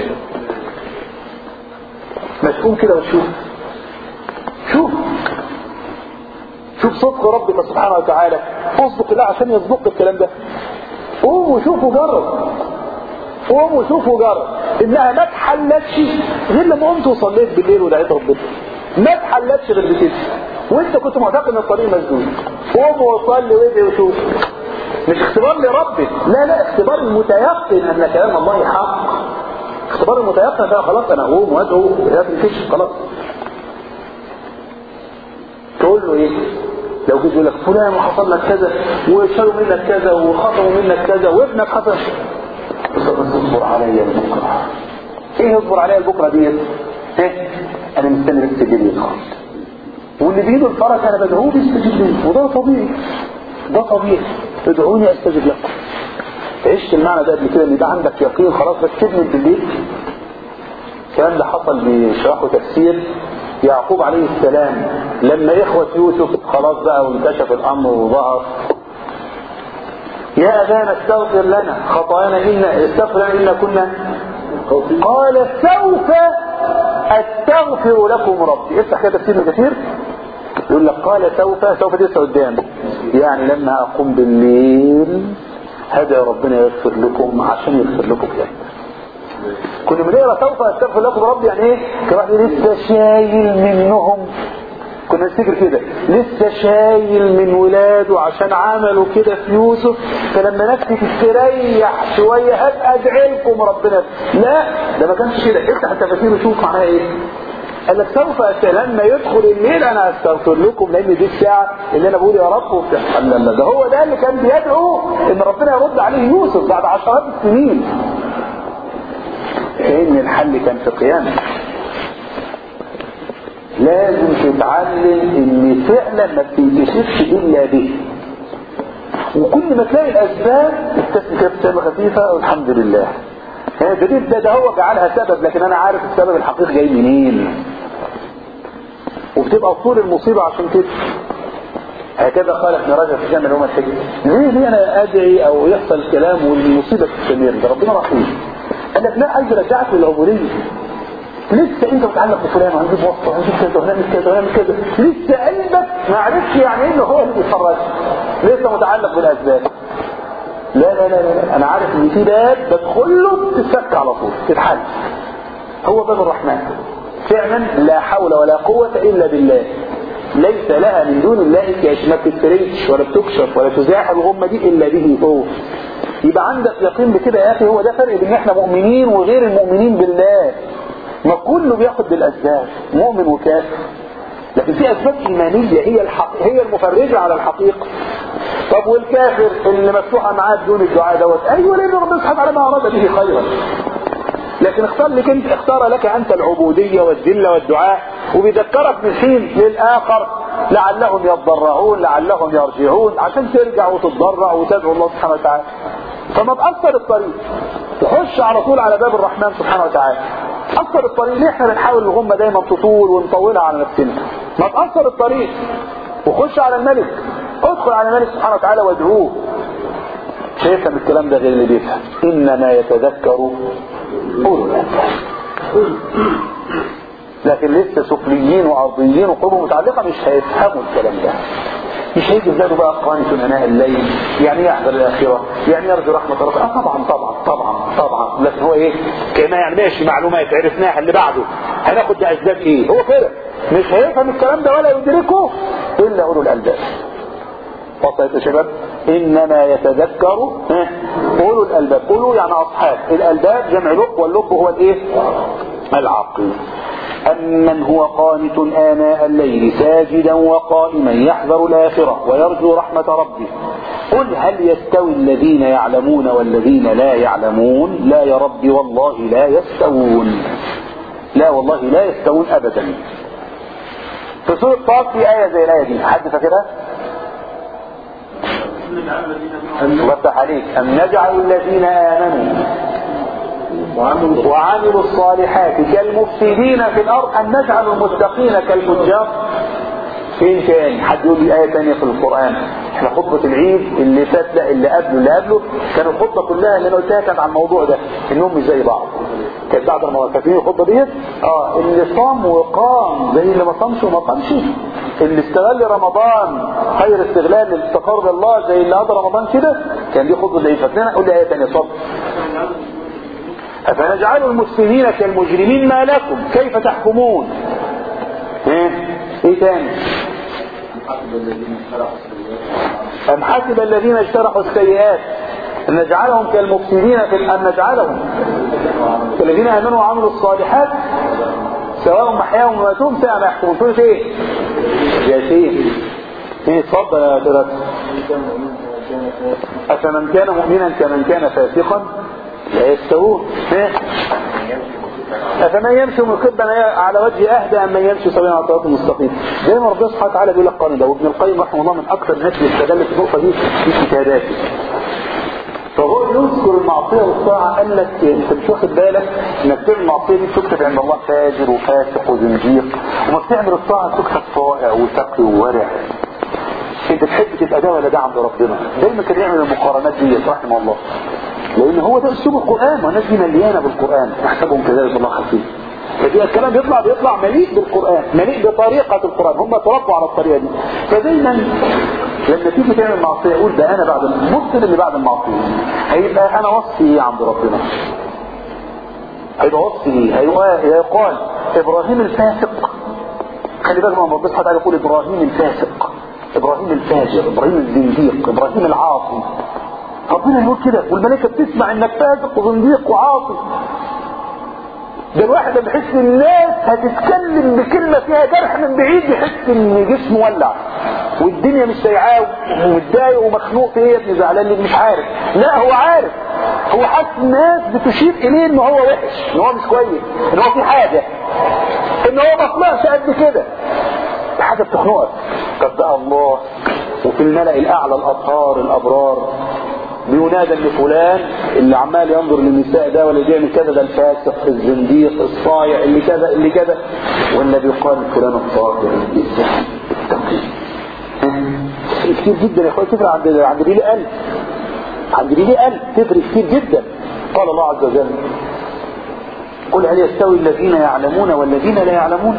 ما تقوم كده وتشوف شوف شوف صدق ربك سبحانه وتعالى اصدق الله عشان يصدق الكلام ده قوم وشوف وجرب قوم وشوف وجرب انها ما اتحلتش غير لما قمت وصليت بالليل ودعيت ربنا ما اتحلتش غير بكده وانت كنت معتقد ان الطريق مسدود قوم وصلي وادعي وشوف مش اختبار لربك لا لا اختبار المتيقن ان كلام الله حق اختبار المتيقن ده خلاص انا اقوم وادعو لا تنكش خلاص تقول له ايه لو جيت يقول لك فلان وحصل لك كذا وشالوا منك كذا وخطموا منك كذا وابنك حصل بس اصبر عليا لبكره ايه اصبر عليا لبكره ديت ايه انا مستني بس تجيب لي الخط واللي بيده الفرج انا بدعوه بيستجيب لي وده طبيعي ده طبيعي ادعوني استجب لكم عشت المعنى ده قبل كده ان يبقى عندك يقين خلاص بس تبني بالليل الكلام ده حصل بشرحه تفسير يعقوب عليه السلام لما إخوة يوسف خلاص بقى وانكشف الأمر وظهر يا أبانا استغفر لنا خطايانا إنا استغفر لنا إنا كنا قال سوف أستغفر لكم ربي افتح كده تفسير ابن كثير يقول لك قال سوف سوف دي لسه قدام يعني لما أقوم بالليل هذا ربنا يغفر لكم عشان يغفر لكم يعني كنا بنقرا سوف استغفر لكم ربي يعني ايه كان واحد لسه شايل منهم كنا نفتكر كده لسه شايل من ولاده عشان عملوا كده في يوسف فلما نفسي تستريح شويه هبقى ادعي لكم ربنا لا ده ما كانش كده افتح التفاسير وشوف معناها ايه قال لك سوف لما يدخل الليل انا استغفر لكم لان دي الساعه اللي انا بقول يا رب وبتاع لا لا ده هو ده اللي كان بيدعو ان ربنا يرد عليه يوسف بعد عشرات السنين كأن الحل كان في قيامك لازم تتعلم ان فعلا ما بتنكشفش الا به وكل ما تلاقي الاسباب تكتسب كده ابتسامه خفيفه والحمد لله ها ده, ده ده هو جعلها سبب لكن انا عارف السبب الحقيقي جاي منين وبتبقى طول المصيبه عشان كده هكذا قال ابن رجب في جامع الأمة الحجة ليه ليه أنا أدعي أو يحصل الكلام والمصيبة تستمر ده ربنا رحيم قال لك لا عايز أرجعك للعبودية لسه انت متعلق بفلان وهنجيب وسط وهنجيب كذا وهنعمل كذا وهنعمل كذا لسه قلبك ما عرفش يعني ايه هو اللي بيتفرج لسه متعلق بالاسباب لا لا لا لا انا عارف ان في باب بدخل له تتفك على طول تتحل هو باب الرحمن فعلا لا حول ولا قوة الا بالله ليس لها من دون الله كاش ما بتتفرجش ولا بتكشف ولا تزاح الغمة دي الا به هو يبقى عندك يقين بكده يا اخي هو ده فرق بين احنا مؤمنين وغير المؤمنين بالله ما كله بياخد بالاسباب مؤمن وكافر لكن في اسباب ايمانيه هي الحق هي المفرجه على الحقيقه طب والكافر اللي مفتوحه معاه بدون الدعاء دوت ايوه لان ربنا سبحانه وتعالى ما اراد به خيرا لكن اختار لك انت اختار لك انت العبوديه والذله والدعاء وبيذكرك من حين للاخر لعلهم يتضرعون لعلهم يرجعون عشان ترجع وتتضرع وتدعو الله سبحانه وتعالى فما تأثر الطريق تخش على طول على باب الرحمن سبحانه وتعالى أثر الطريق ليه احنا بنحاول الغمة دايما تطول ونطولها على نفسنا ما تأثر الطريق وخش على الملك ادخل على الملك سبحانه وتعالى وادعوه مش هيفهم الكلام ده غير اللي بيفهم انما يتذكر اولو الالباب لكن لسه سفليين وارضيين وقلوبهم متعلقه مش هيفهموا الكلام ده مش هيجي بلاده بقى قانت اناء الليل يعني يحضر الاخره يعني يرجو رحمه ربه اه طبعا طبعا طبعا طبعا لكن هو ايه كما يعني ماشي معلومات عرفناها اللي بعده هناخد باسباب ايه هو كده مش هيفهم الكلام ده ولا يدركه الا اولو الالباب وصلت يا شباب انما يتذكر ها، اولو الالباب اولو يعني اصحاب الالباب جمع لب واللب هو الايه العقل أمن هو قانت آناء الليل ساجدا وقائما يحذر الآخرة ويرجو رحمة ربه قل هل يستوي الذين يعلمون والذين لا يعلمون لا يا رب والله لا يستوون لا والله لا يستوون أبدا في سورة طاق في آية زي الآية دي حد فاكرها؟ وفتح عليك أم نجعل الذين آمنوا وعملوا الصالحات كالمفسدين في الأرض أم نجعل المتقين كالفجار فين تاني حد يقول لي آية تانية في القرآن احنا خطبة العيد اللي فات لا اللي قبله اللي قبله كان الخطبة كلها اللي انا قلتها كانت عن الموضوع ده انهم مش زي بعض كانت بعد رمضان فاكرين الخطبة ديت اه اللي صام وقام زي اللي ما صامش وما قامش اللي استغل رمضان خير استغلال للتقرب الله زي اللي قضى رمضان كده كان دي خطبة العيد فاكرين قول لي آية تانية صبر أفنجعل المسلمين كالمجرمين ما لكم كيف تحكمون ايه ايه تاني أم حسب الذين اجترحوا السيئات أن نجعلهم كالمفسدين في أن نجعلهم كالذين آمنوا وعملوا الصالحات سواء محياهم وماتهم ساء ما يحكمون تقول ايه ياسين ايه اتفضل يا درس أفمن كان مؤمنا كمن كان فاسقا لا يستوون أفمن يمشي مكبا على وجه أهدى أم من يمشي سويا على الصراط المستقيم دايما ربنا سبحانه وتعالى بيقول لك قانون ده وابن القيم رحمه الله من أكثر الناس اللي استدلت النقطة دي في كتاباته فهو يذكر المعصية والطاعة قال لك انت مش واخد بالك انك تعمل المعصية دي تكتب عند الله فاجر وفاسق وزنديق وما بتعمل الطاعة تكتب طائع وتقي وورع انت تحب تبقى ده ولا ده عند ربنا دايما كان يعمل المقارنات دي رحمه الله لان هو ده اسلوب القرآن والناس دي مليانة بالقرآن نحسبهم كذلك الله خفيف فدي الكلام بيطلع بيطلع مليء بالقرآن مليء بطريقة القرآن هم تربوا على الطريقة دي فدايما لما تيجي تعمل معصية قول ده انا بعد المسلم اللي بعد المعصية هيبقى انا وصفي ايه عند ربنا هيبقى وصفي ايه هيبقى هيقال ابراهيم الفاسق خلي بالك من ربنا سبحانه وتعالى يقول ابراهيم الفاسق ابراهيم الفاجر ابراهيم الزنديق ابراهيم العاصي ربنا يقول كده والملائكه بتسمع انك فاسق وزنديق وعاصي ده الواحد لما يحس ان الناس هتتكلم بكلمه فيها جرح من بعيد يحس ان جسمه ولع والدنيا مش سايعاه ومتضايق ومخنوق في ايه يا ابني زعلان ليه مش عارف لا هو عارف هو حاسس الناس بتشير اليه ان هو وحش ان هو مش كويس ان هو في حاجه ان هو ما طلعش قد كده دي حاجه بتخنقك طب ده الله وفي الملأ الاعلى الاطهار الابرار بينادى ان فلان اللي عمال ينظر للنساء ده ولا بيعمل كذا ده الفاسق الزنديق الصايع اللي كذا اللي كذا ولا بيقال فلان الطاهر الزاهد التقي تفرق كتير جدا يا اخويا تفرق عند عند ليلي قلب عند ليلي قلب تفرق كتير جدا قال الله عز وجل قل هل يستوي الذين يعلمون والذين لا يعلمون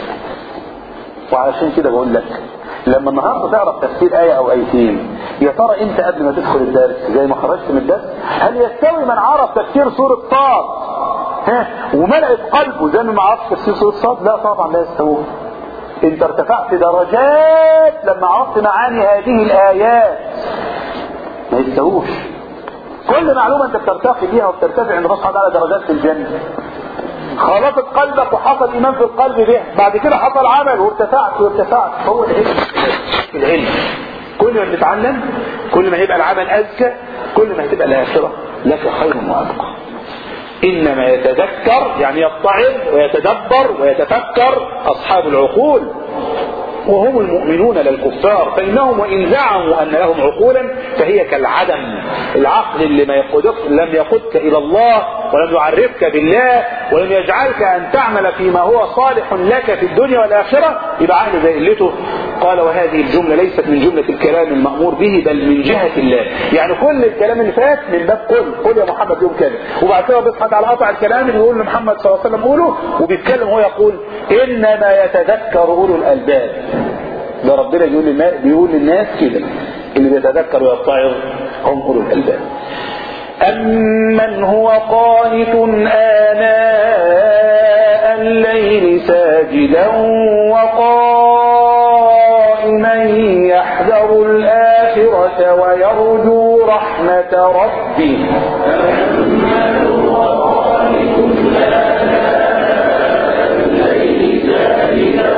وعلشان كده بقول لك لما النهارده تعرف تفسير آية أو آيتين يا ترى أنت قبل ما تدخل الدرس زي ما خرجت من الدرس هل يستوي من عرف تفسير سورة صاد ها وملأت قلبه زي ما ما عرفش تفسير سورة صاد لا طبعا لا يستوي انت ارتفعت درجات لما عرفت معاني هذه الآيات ما يستووش كل معلومة انت بترتقي فيها وبترتفع عند الله سبحانه وتعالى درجات في الجنة خلطت قلبك وحصل ايمان في القلب به بعد كده حصل عمل وارتفعت وارتفعت هو العلم العلم كل ما بنتعلم كل ما هيبقى العمل اذكى كل ما هتبقى الاخره لك خير وابقى انما يتذكر يعني يتعظ ويتدبر ويتفكر اصحاب العقول وهم المؤمنون لا الكفار فإنهم وإن زعموا أن لهم عقولا فهي كالعدم العقل اللي ما يقودك لم يقودك إلى الله ولم يعرفك بالله ولم يجعلك أن تعمل فيما هو صالح لك في الدنيا والآخرة يبقى عقل زي قلته قال وهذه الجملة ليست من جملة الكلام المأمور به بل من جهة الله يعني كل الكلام اللي فات من باب قل قل يا محمد يوم كذا وبعد كده بيصحى على قطع الكلام اللي يقول لمحمد صلى الله عليه وسلم قوله وبيتكلم وهو يقول إنما يتذكر أولو الألباب ده ربنا بيقول للناس بيقول للناس كده اللي بيتذكر ويتعظ هم اولو الالباب أمن هو قانت آناء الليل ساجدا وقائما يحذر الآخرة ويرجو رحمة ربه أمن هو قانت آناء الليل ساجدا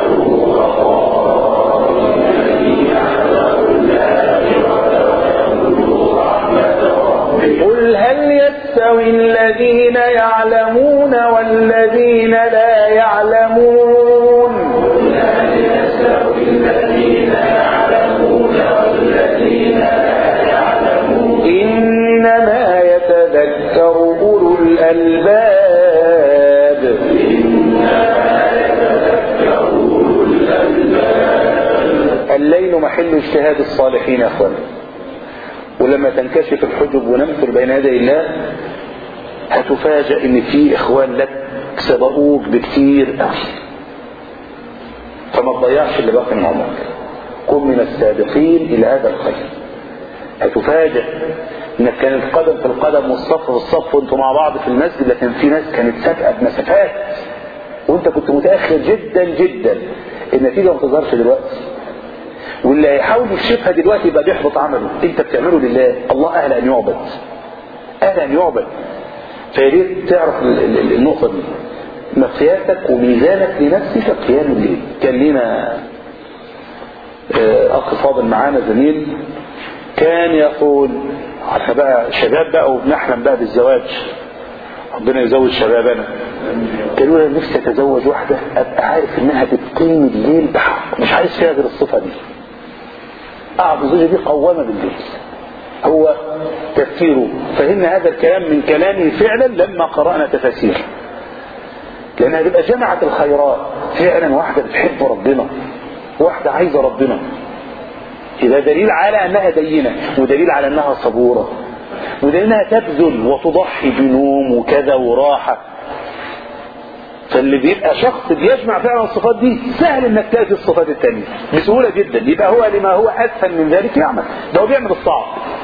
قل هل يستوي الذين يعلمون والذين لا يعلمون هل يستوي الذين يعلمون والذين لا يعلمون إنما يتذكر أولو الألباب إنما يتذكر أولو الألباب الليل محل اجتهاد الصالحين يا أخواني ولما تنكشف الحجب ونمثل بين يدي الله هتفاجأ ان في اخوان لك سبقوك بكتير قوي فما تضيعش اللي باقي من عمرك كن من السابقين الى هذا الخير هتفاجأ انك كانت قدم في القدم والصف في الصف وانتوا مع بعض في المسجد لكن في ناس كانت سابقه بمسافات وانت كنت متاخر جدا جدا النتيجه ما تظهرش دلوقتي واللي هيحاول يكشفها دلوقتي يبقى بيحبط عمله انت بتعمله لله الله اهل ان يعبد اهل ان يعبد فيا ريت تعرف النقطه دي مقياسك وميزانك لنفسك قيام الليل كان لنا اخ فاضل معانا زميل كان يقول احنا بقى شباب بقى وبنحلم بقى بالزواج ربنا يزوج شبابنا كان يقول انا نفسي اتزوج واحده ابقى عارف انها بتقيم الليل بحق مش عايز فيها غير الصفه دي قعد الزوجه دي قوامه بالليل هو تفكيره فهمنا هذا الكلام من كلامه فعلا لما قرانا تفاسير لانها تبقى جمعت الخيرات فعلا واحده بتحب ربنا واحده عايزه ربنا يبقى دليل على انها دينه ودليل على انها صبوره ودليل انها تبذل وتضحي بنوم وكذا وراحه فاللي بيبقى شخص بيجمع فعلا الصفات دي سهل انك تاتي الصفات الثانيه بسهوله جدا يبقى هو لما هو اسهل من ذلك يعمل ده هو بيعمل الصعب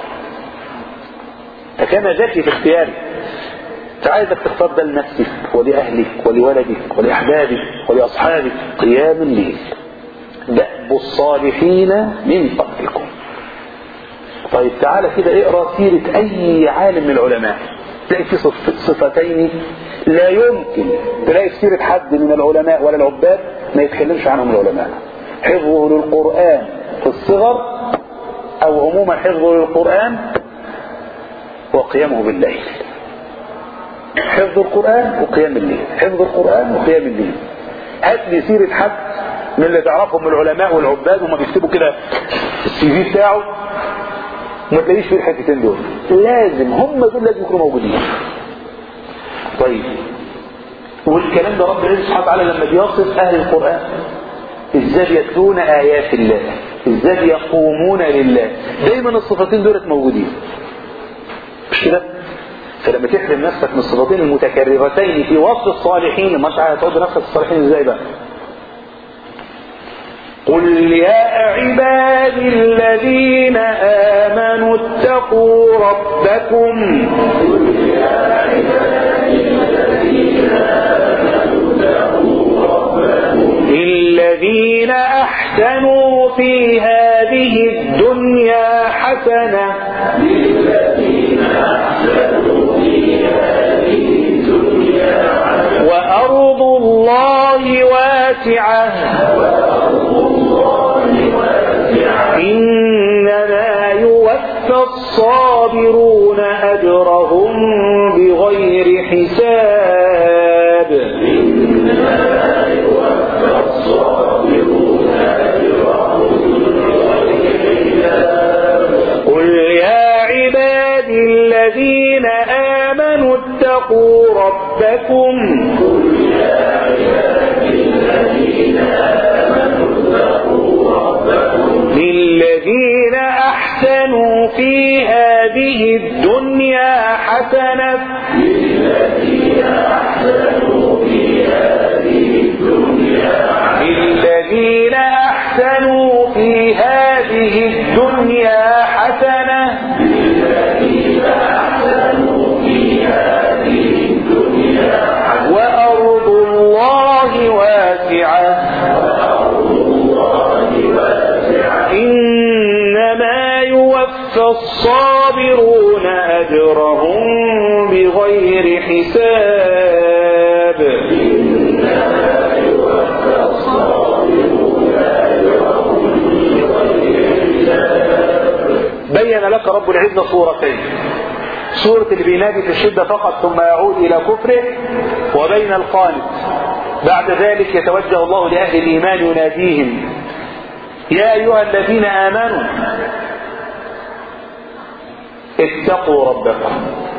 فكان ذكي في اختياره فعايزك تختار ده لنفسك ولأهلك ولولدك ولأحبابك ولأصحابك قيام الليل دأب الصالحين من قبلكم طيب تعالى كده اقرا سيرة أي عالم من العلماء تلاقي في صفتين لا يمكن تلاقي في سيرة حد من العلماء ولا العباد ما يتكلمش عنهم العلماء حفظه للقرآن في الصغر أو عموما حفظه للقرآن وقيامه بالليل حفظ القرآن وقيام الليل حفظ القرآن وقيام الليل هات لي سيرة حد من اللي تعرفهم من العلماء والعباد وما بيكتبوا كده السي في بتاعه وما تلاقيش فيه الحتتين دول لازم هم دول لازم يكونوا موجودين طيب والكلام ده رب العزة سبحانه وتعالى لما بيصف أهل القرآن ازاي يتلون آيات الله ازاي يقومون لله دايما الصفتين دولت موجودين مش كده فلما تحرم نفسك من الصفتين المتكررتين في وصف الصالحين ما انت هتعود نفسك الصالحين ازاي بقى قل يا عبادي الذين آمنوا اتقوا ربكم للذين أحسنوا في هذه الدنيا حسنة وأرض الله واسعة إنما يوفى الصابرون أجرهم بغير حساب قل يا عبادي الذين آمنوا اتقوا ربكم للذين أحسنوا في هذه الدنيا حسنة للذين أحسنوا في هذه الدنيا حسنة وأرض الله واسعة إنما يوفى الصابرون أجرهم بغير حساب بين لك رب العزة صورتين صورة اللي بينادي في الشدة فقط ثم يعود إلى كفره وبين القانت بعد ذلك يتوجه الله لأهل الإيمان يناديهم يا أيها الذين آمنوا اتقوا ربكم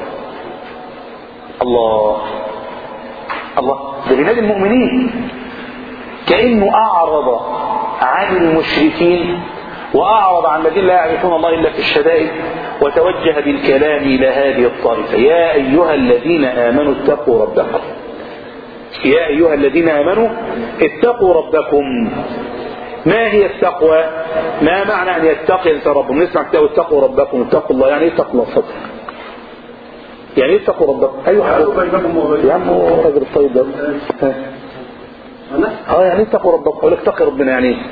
الله الله ده بينادي المؤمنين كأنه أعرض عن المشركين وأعرض عن الذين لا يعرفون الله إلا في الشدائد وتوجه بالكلام إلى هذه الطائفة يا أيها الذين آمنوا اتقوا ربكم يا أيها الذين آمنوا اتقوا ربكم ما هي التقوى ما معنى أن يتقي أنت ربكم نسمع كتاب اتقوا ربكم اتقوا الله يعني ايه اتقوا الله صدق يعني ايه اتقوا ربكم ايوه يا عم هو الراجل الطيب ده ها. اه يعني ايه اتقوا ربكم اقول لك اتقي ربنا يعني ايه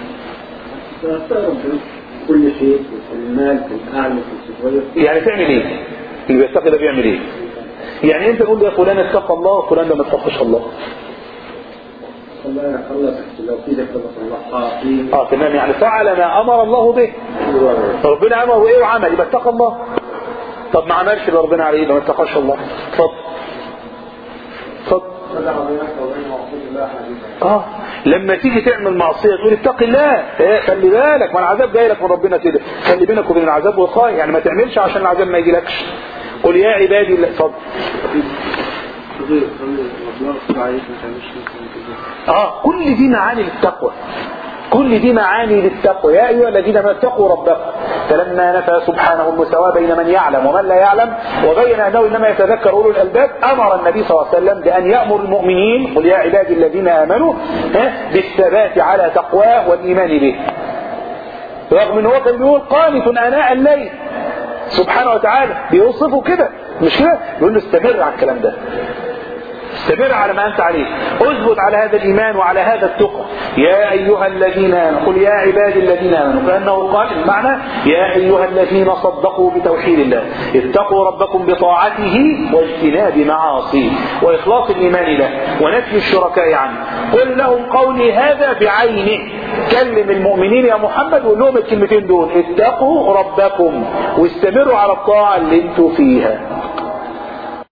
كل شيء في المال في الاعلى في الصغير يعني تعمل ايه اللي بيتقي ده بيعمل ايه يعني انت تقول له يا فلان اتقى الله وفلان ده ما اتقاش الله الله الله لو في ذكر الله في اه تمام يعني فعل ما امر الله به ربنا امره ايه وعمل يبقى اتقى الله طب ما عملش اللي ربنا عليه يبقى ما اتقاش الله اتفضل اتفضل اه لما تيجي تعمل معصيه تقول اتق الله ايه خلي بالك ما العذاب جاي لك من ربنا كده خلي بينك وبين العذاب وقايه يعني ما تعملش عشان العذاب ما يجيلكش قل يا عبادي الله اتفضل اه كل دي معاني للتقوى كل دي معاني للتقوى يا ايها الذين امنوا اتقوا ربكم فلما نفى سبحانه المساواة بين من يعلم ومن لا يعلم وبين انه انما يتذكر اولو الالباب امر النبي صلى الله عليه وسلم بان يامر المؤمنين قل يا عبادي الذين امنوا ها، بالثبات على تقواه والايمان به رغم ان هو كان بيقول قانت اناء الليل سبحانه وتعالى بيوصفه كده مش كده يقول له استمر على الكلام ده استمر على ما أنت عليه اثبت على هذا الإيمان وعلى هذا التقى يا أيها الذين آمنوا قل يا عبادي الذين آمنوا كأنه قال المعنى يا أيها الذين صدقوا بتوحيد الله اتقوا ربكم بطاعته واجتناب معاصيه وإخلاص الإيمان له ونفي الشركاء عنه قل لهم قولي هذا بعينه كلم المؤمنين يا محمد وقول لهم الكلمتين دول اتقوا ربكم واستمروا على الطاعة اللي انتوا فيها